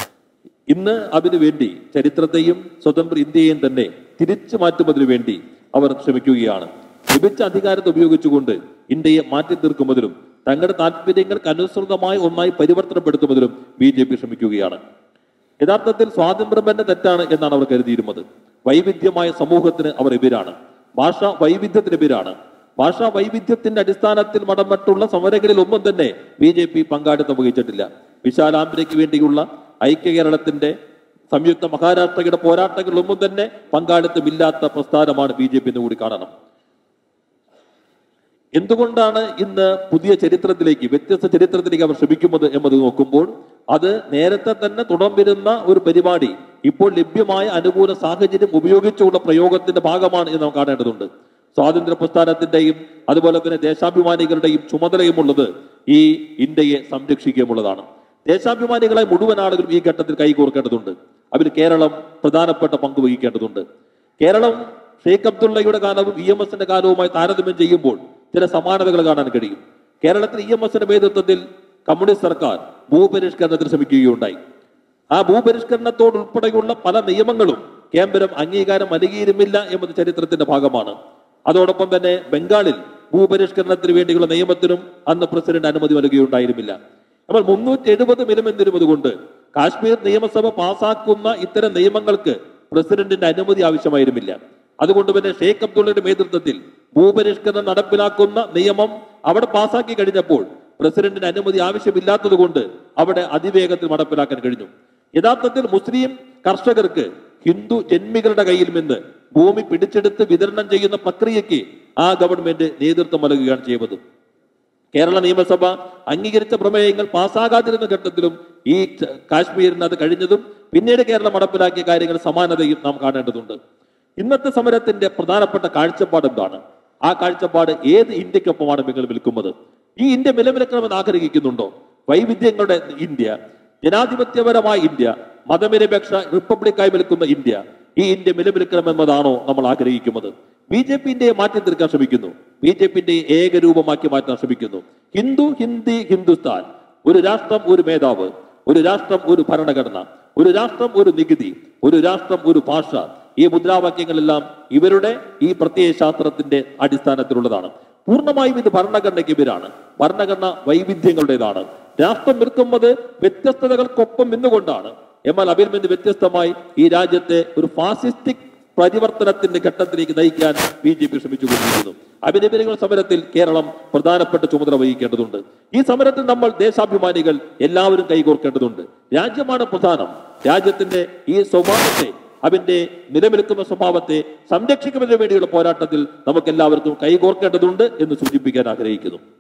ഇന്ന് അതിനു വേണ്ടി ചരിത്രത്തെയും സ്വതന്ത്ര ഇന്ത്യയെയും തന്നെ തിരിച്ചു മാറ്റുന്നതിനു വേണ്ടി അവർ ശ്രമിക്കുകയാണ് ലഭിച്ച അധികാരത്തെ ഉപയോഗിച്ചുകൊണ്ട് ഇന്ത്യയെ മാറ്റി തീർക്കുന്നതിലും തങ്ങളുടെ താല്പര്യങ്ങൾക്ക് അനുസൃതമായ ഒന്നായി പരിവർത്തനപ്പെടുത്തുന്നതിലും ബി ജെ പി ശ്രമിക്കുകയാണ് യഥാർത്ഥത്തിൽ സ്വാതന്ത്ര്യം തന്നെ തെറ്റാണ് എന്നാണ് അവർ കരുതിയിരുന്നത് വൈവിധ്യമായ സമൂഹത്തിന് അവർ എതിരാണ് ഭാഷ വൈവിധ്യത്തിന് എതിരാണ് ഭാഷാ വൈവിധ്യത്തിന്റെ അടിസ്ഥാനത്തിൽ മടമറ്റുള്ള സമരങ്ങളിൽ ഒന്നും തന്നെ ബി ജെ പി പങ്കാളിത്തം വഹിച്ചിട്ടില്ല വിശാലാംബരയ്ക്ക് വേണ്ടിയുള്ള ഐക്യ കേരളത്തിന്റെ സംയുക്ത മഹാരാഷ്ട്രയുടെ പോരാട്ടങ്ങളിലൊന്നും തന്നെ പങ്കാളിത്തമില്ലാത്ത പ്രസ്ഥാനമാണ് ബി ജെ പി എന്ന് കൂടി കാണണം എന്തുകൊണ്ടാണ് ഇന്ന് പുതിയ ചരിത്രത്തിലേക്ക് വ്യത്യസ്ത ചരിത്രത്തിലേക്ക് അവർ ശ്രമിക്കുന്നത് എന്നത് നോക്കുമ്പോൾ അത് നേരത്തെ തന്നെ തുടർന്നിരുന്ന ഒരു പരിപാടി ഇപ്പോൾ ലഭ്യമായ അനുകൂല സാഹചര്യം ഉപയോഗിച്ചുള്ള പ്രയോഗത്തിന്റെ ഭാഗമാണ് എന്ന് നാം കാണേണ്ടതുണ്ട് സ്വാതന്ത്ര്യ പ്രസ്ഥാനത്തിന്റെയും അതുപോലെ തന്നെ ദേശാഭിമാനികളുടെയും ചുമതലയുമുള്ളത് ഈ ഇന്ത്യയെ സംരക്ഷിക്കുകയുമുള്ളതാണ് ദേശാഭിമാനികളെ മുഴുവൻ ആളുകളും ഈ ഘട്ടത്തിൽ കൈകോർക്കേണ്ടതുണ്ട് അതിൽ കേരളം പ്രധാനപ്പെട്ട പങ്ക് വഹിക്കേണ്ടതുണ്ട് കേരളം ഷെയ്ഖ് അബ്ദുള്ളയുടെ കാലവും ഇ എം എസിന്റെ കാലവുമായി താരതമ്യം ചെയ്യുമ്പോൾ ചില സമാനതകൾ കാണാൻ കഴിയും കേരളത്തിൽ ഇ എം എസിന്റെ നേതൃത്വത്തിൽ കമ്മ്യൂണിസ്റ്റ് സർക്കാർ ഭൂപരിഷ്കരണത്തിന് ശ്രമിക്കുകയുണ്ടായി ആ ഭൂപരിഷ്കരണത്തോടുൾപ്പെടെയുള്ള പല നിയമങ്ങളും കേന്ദ്രം അംഗീകാരം നൽകിയിരുന്നില്ല എന്നത് ചരിത്രത്തിന്റെ ഭാഗമാണ് അതോടൊപ്പം തന്നെ ബംഗാളിൽ ഭൂപരിഷ്കരണത്തിന് വേണ്ടിയുള്ള നിയമത്തിനും അന്ന് പ്രസിഡന്റ് അനുമതി നൽകുകയുണ്ടായിരുന്നില്ല അപ്പോൾ മുന്നൂറ്റി എഴുപത് മിനിമെന്നിരുന്നത് കൊണ്ട് കാശ്മീർ നിയമസഭ പാസാക്കുന്ന ഇത്തരം നിയമങ്ങൾക്ക് പ്രസിഡന്റിന്റെ അനുമതി ആവശ്യമായിരുന്നില്ല അതുകൊണ്ട് തന്നെ ഷെയ്ഖ് അബ്ദുള്ളയുടെ നേതൃത്വത്തിൽ ഭൂപരിഷ്കരണം നടപ്പിലാക്കുന്ന നിയമം അവിടെ പാസാക്കി കഴിഞ്ഞപ്പോൾ പ്രസിഡന്റിന് അനുമതി ആവശ്യമില്ലാത്തത് കൊണ്ട് അവിടെ അതിവേഗത്തിൽ നടപ്പിലാക്കാൻ കഴിഞ്ഞു യഥാർത്ഥത്തിൽ മുസ്ലിം കർഷകർക്ക് ഹിന്ദു ജന്മികളുടെ കയ്യിൽ നിന്ന് ഭൂമി പിടിച്ചെടുത്ത് വിതരണം ചെയ്യുന്ന പ്രക്രിയയ്ക്ക് ആ ഗവൺമെന്റ് നേതൃത്വം നൽകുകയാണ് ചെയ്യുന്നത് കേരള നിയമസഭ അംഗീകരിച്ച പ്രമേയങ്ങൾ പാസ്സാകാതിരുന്ന ഘട്ടത്തിലും ഈ ച- കാശ്മീരിന് അത് കഴിഞ്ഞതും പിന്നീട് കേരളം നടപ്പിലാക്കിയ കാര്യങ്ങൾ സമാനതയും നാം കാണേണ്ടതുണ്ട് ഇന്നത്തെ സമരത്തിന്റെ പ്രധാനപ്പെട്ട കാഴ്ചപ്പാട് എന്താണ് ആ കാഴ്ചപ്പാട് ഏത് ഇന്ത്യക്കൊപ്പമാണ് നിങ്ങൾ വിൽക്കുന്നത് ഈ ഇന്ത്യ നിലനിൽക്കണമെന്ന് ആഗ്രഹിക്കുന്നുണ്ടോ വൈവിധ്യങ്ങളുടെ ഇന്ത്യ ജനാധിപത്യപരമായ ഇന്ത്യ മതനിരപേക്ഷ റിപ്പബ്ലിക്കായി നിൽക്കുന്ന ഇന്ത്യ ഈ ഇന്ത്യ നിലനിൽക്കണമെന്നതാണോ നമ്മൾ ആഗ്രഹിക്കുന്നത് ബി ജെ പി ഇന്ത്യയെ മാറ്റി തീർക്കാൻ ശ്രമിക്കുന്നു ബി ജെ പി ഇന്ത്യയെ ഏകരൂപമാക്കി മാറ്റാൻ ശ്രമിക്കുന്നു ഹിന്ദു ഹിന്ദി ഹിന്ദുസ്ഥാൻ ഒരു രാഷ്ട്രം ഒരു മേധാവ് ഒരു രാഷ്ട്രം ഒരു ഭരണഘടന ഒരു രാഷ്ട്രം ഒരു നികുതി ഒരു രാഷ്ട്രം ഒരു ഭാഷ ഈ മുദ്രാവാക്യങ്ങളെല്ലാം ഇവരുടെ ഈ പ്രത്യയ ശാസ്ത്രത്തിന്റെ അടിസ്ഥാനത്തിലുള്ളതാണ് പൂർണ്ണമായും ഇത് ഭരണഘടനയ്ക്ക് എതിരാണ് ഭരണഘടന വൈവിധ്യങ്ങളുടേതാണ് രാഷ്ട്രം നിൽക്കുന്നത് വ്യത്യസ്തതകൾക്കൊപ്പം നിന്നുകൊണ്ടാണ് എന്നാൽ അതിൽ നിന്ന് വ്യത്യസ്തമായി ഈ രാജ്യത്തെ ഒരു ഫാസിസ്റ്റിക് പരിവർത്തനത്തിന്റെ ഘട്ടത്തിലേക്ക് നയിക്കാൻ ബി ജെ പി ശ്രമിച്ചുകൊണ്ടിരിക്കുന്നു അഭിനന്ദനങ്ങൾ സമരത്തിൽ കേരളം പ്രധാനപ്പെട്ട ചുമതല വഹിക്കേണ്ടതുണ്ട് ഈ സമരത്തിൽ നമ്മൾ ദേശാഭിമാനികൾ എല്ലാവരും കൈകോർക്കേണ്ടതുണ്ട് രാജ്യമാണ് പ്രധാനം രാജ്യത്തിന്റെ ഈ സ്വഭാവത്തെ അതിന്റെ നിലനിൽക്കുന്ന സ്വഭാവത്തെ സംരക്ഷിക്കുന്നതിന് വേണ്ടിയുള്ള പോരാട്ടത്തിൽ നമുക്ക് എല്ലാവർക്കും കൈകോർക്കേണ്ടതുണ്ട് എന്ന് സൂചിപ്പിക്കാൻ ആഗ്രഹിക്കുന്നു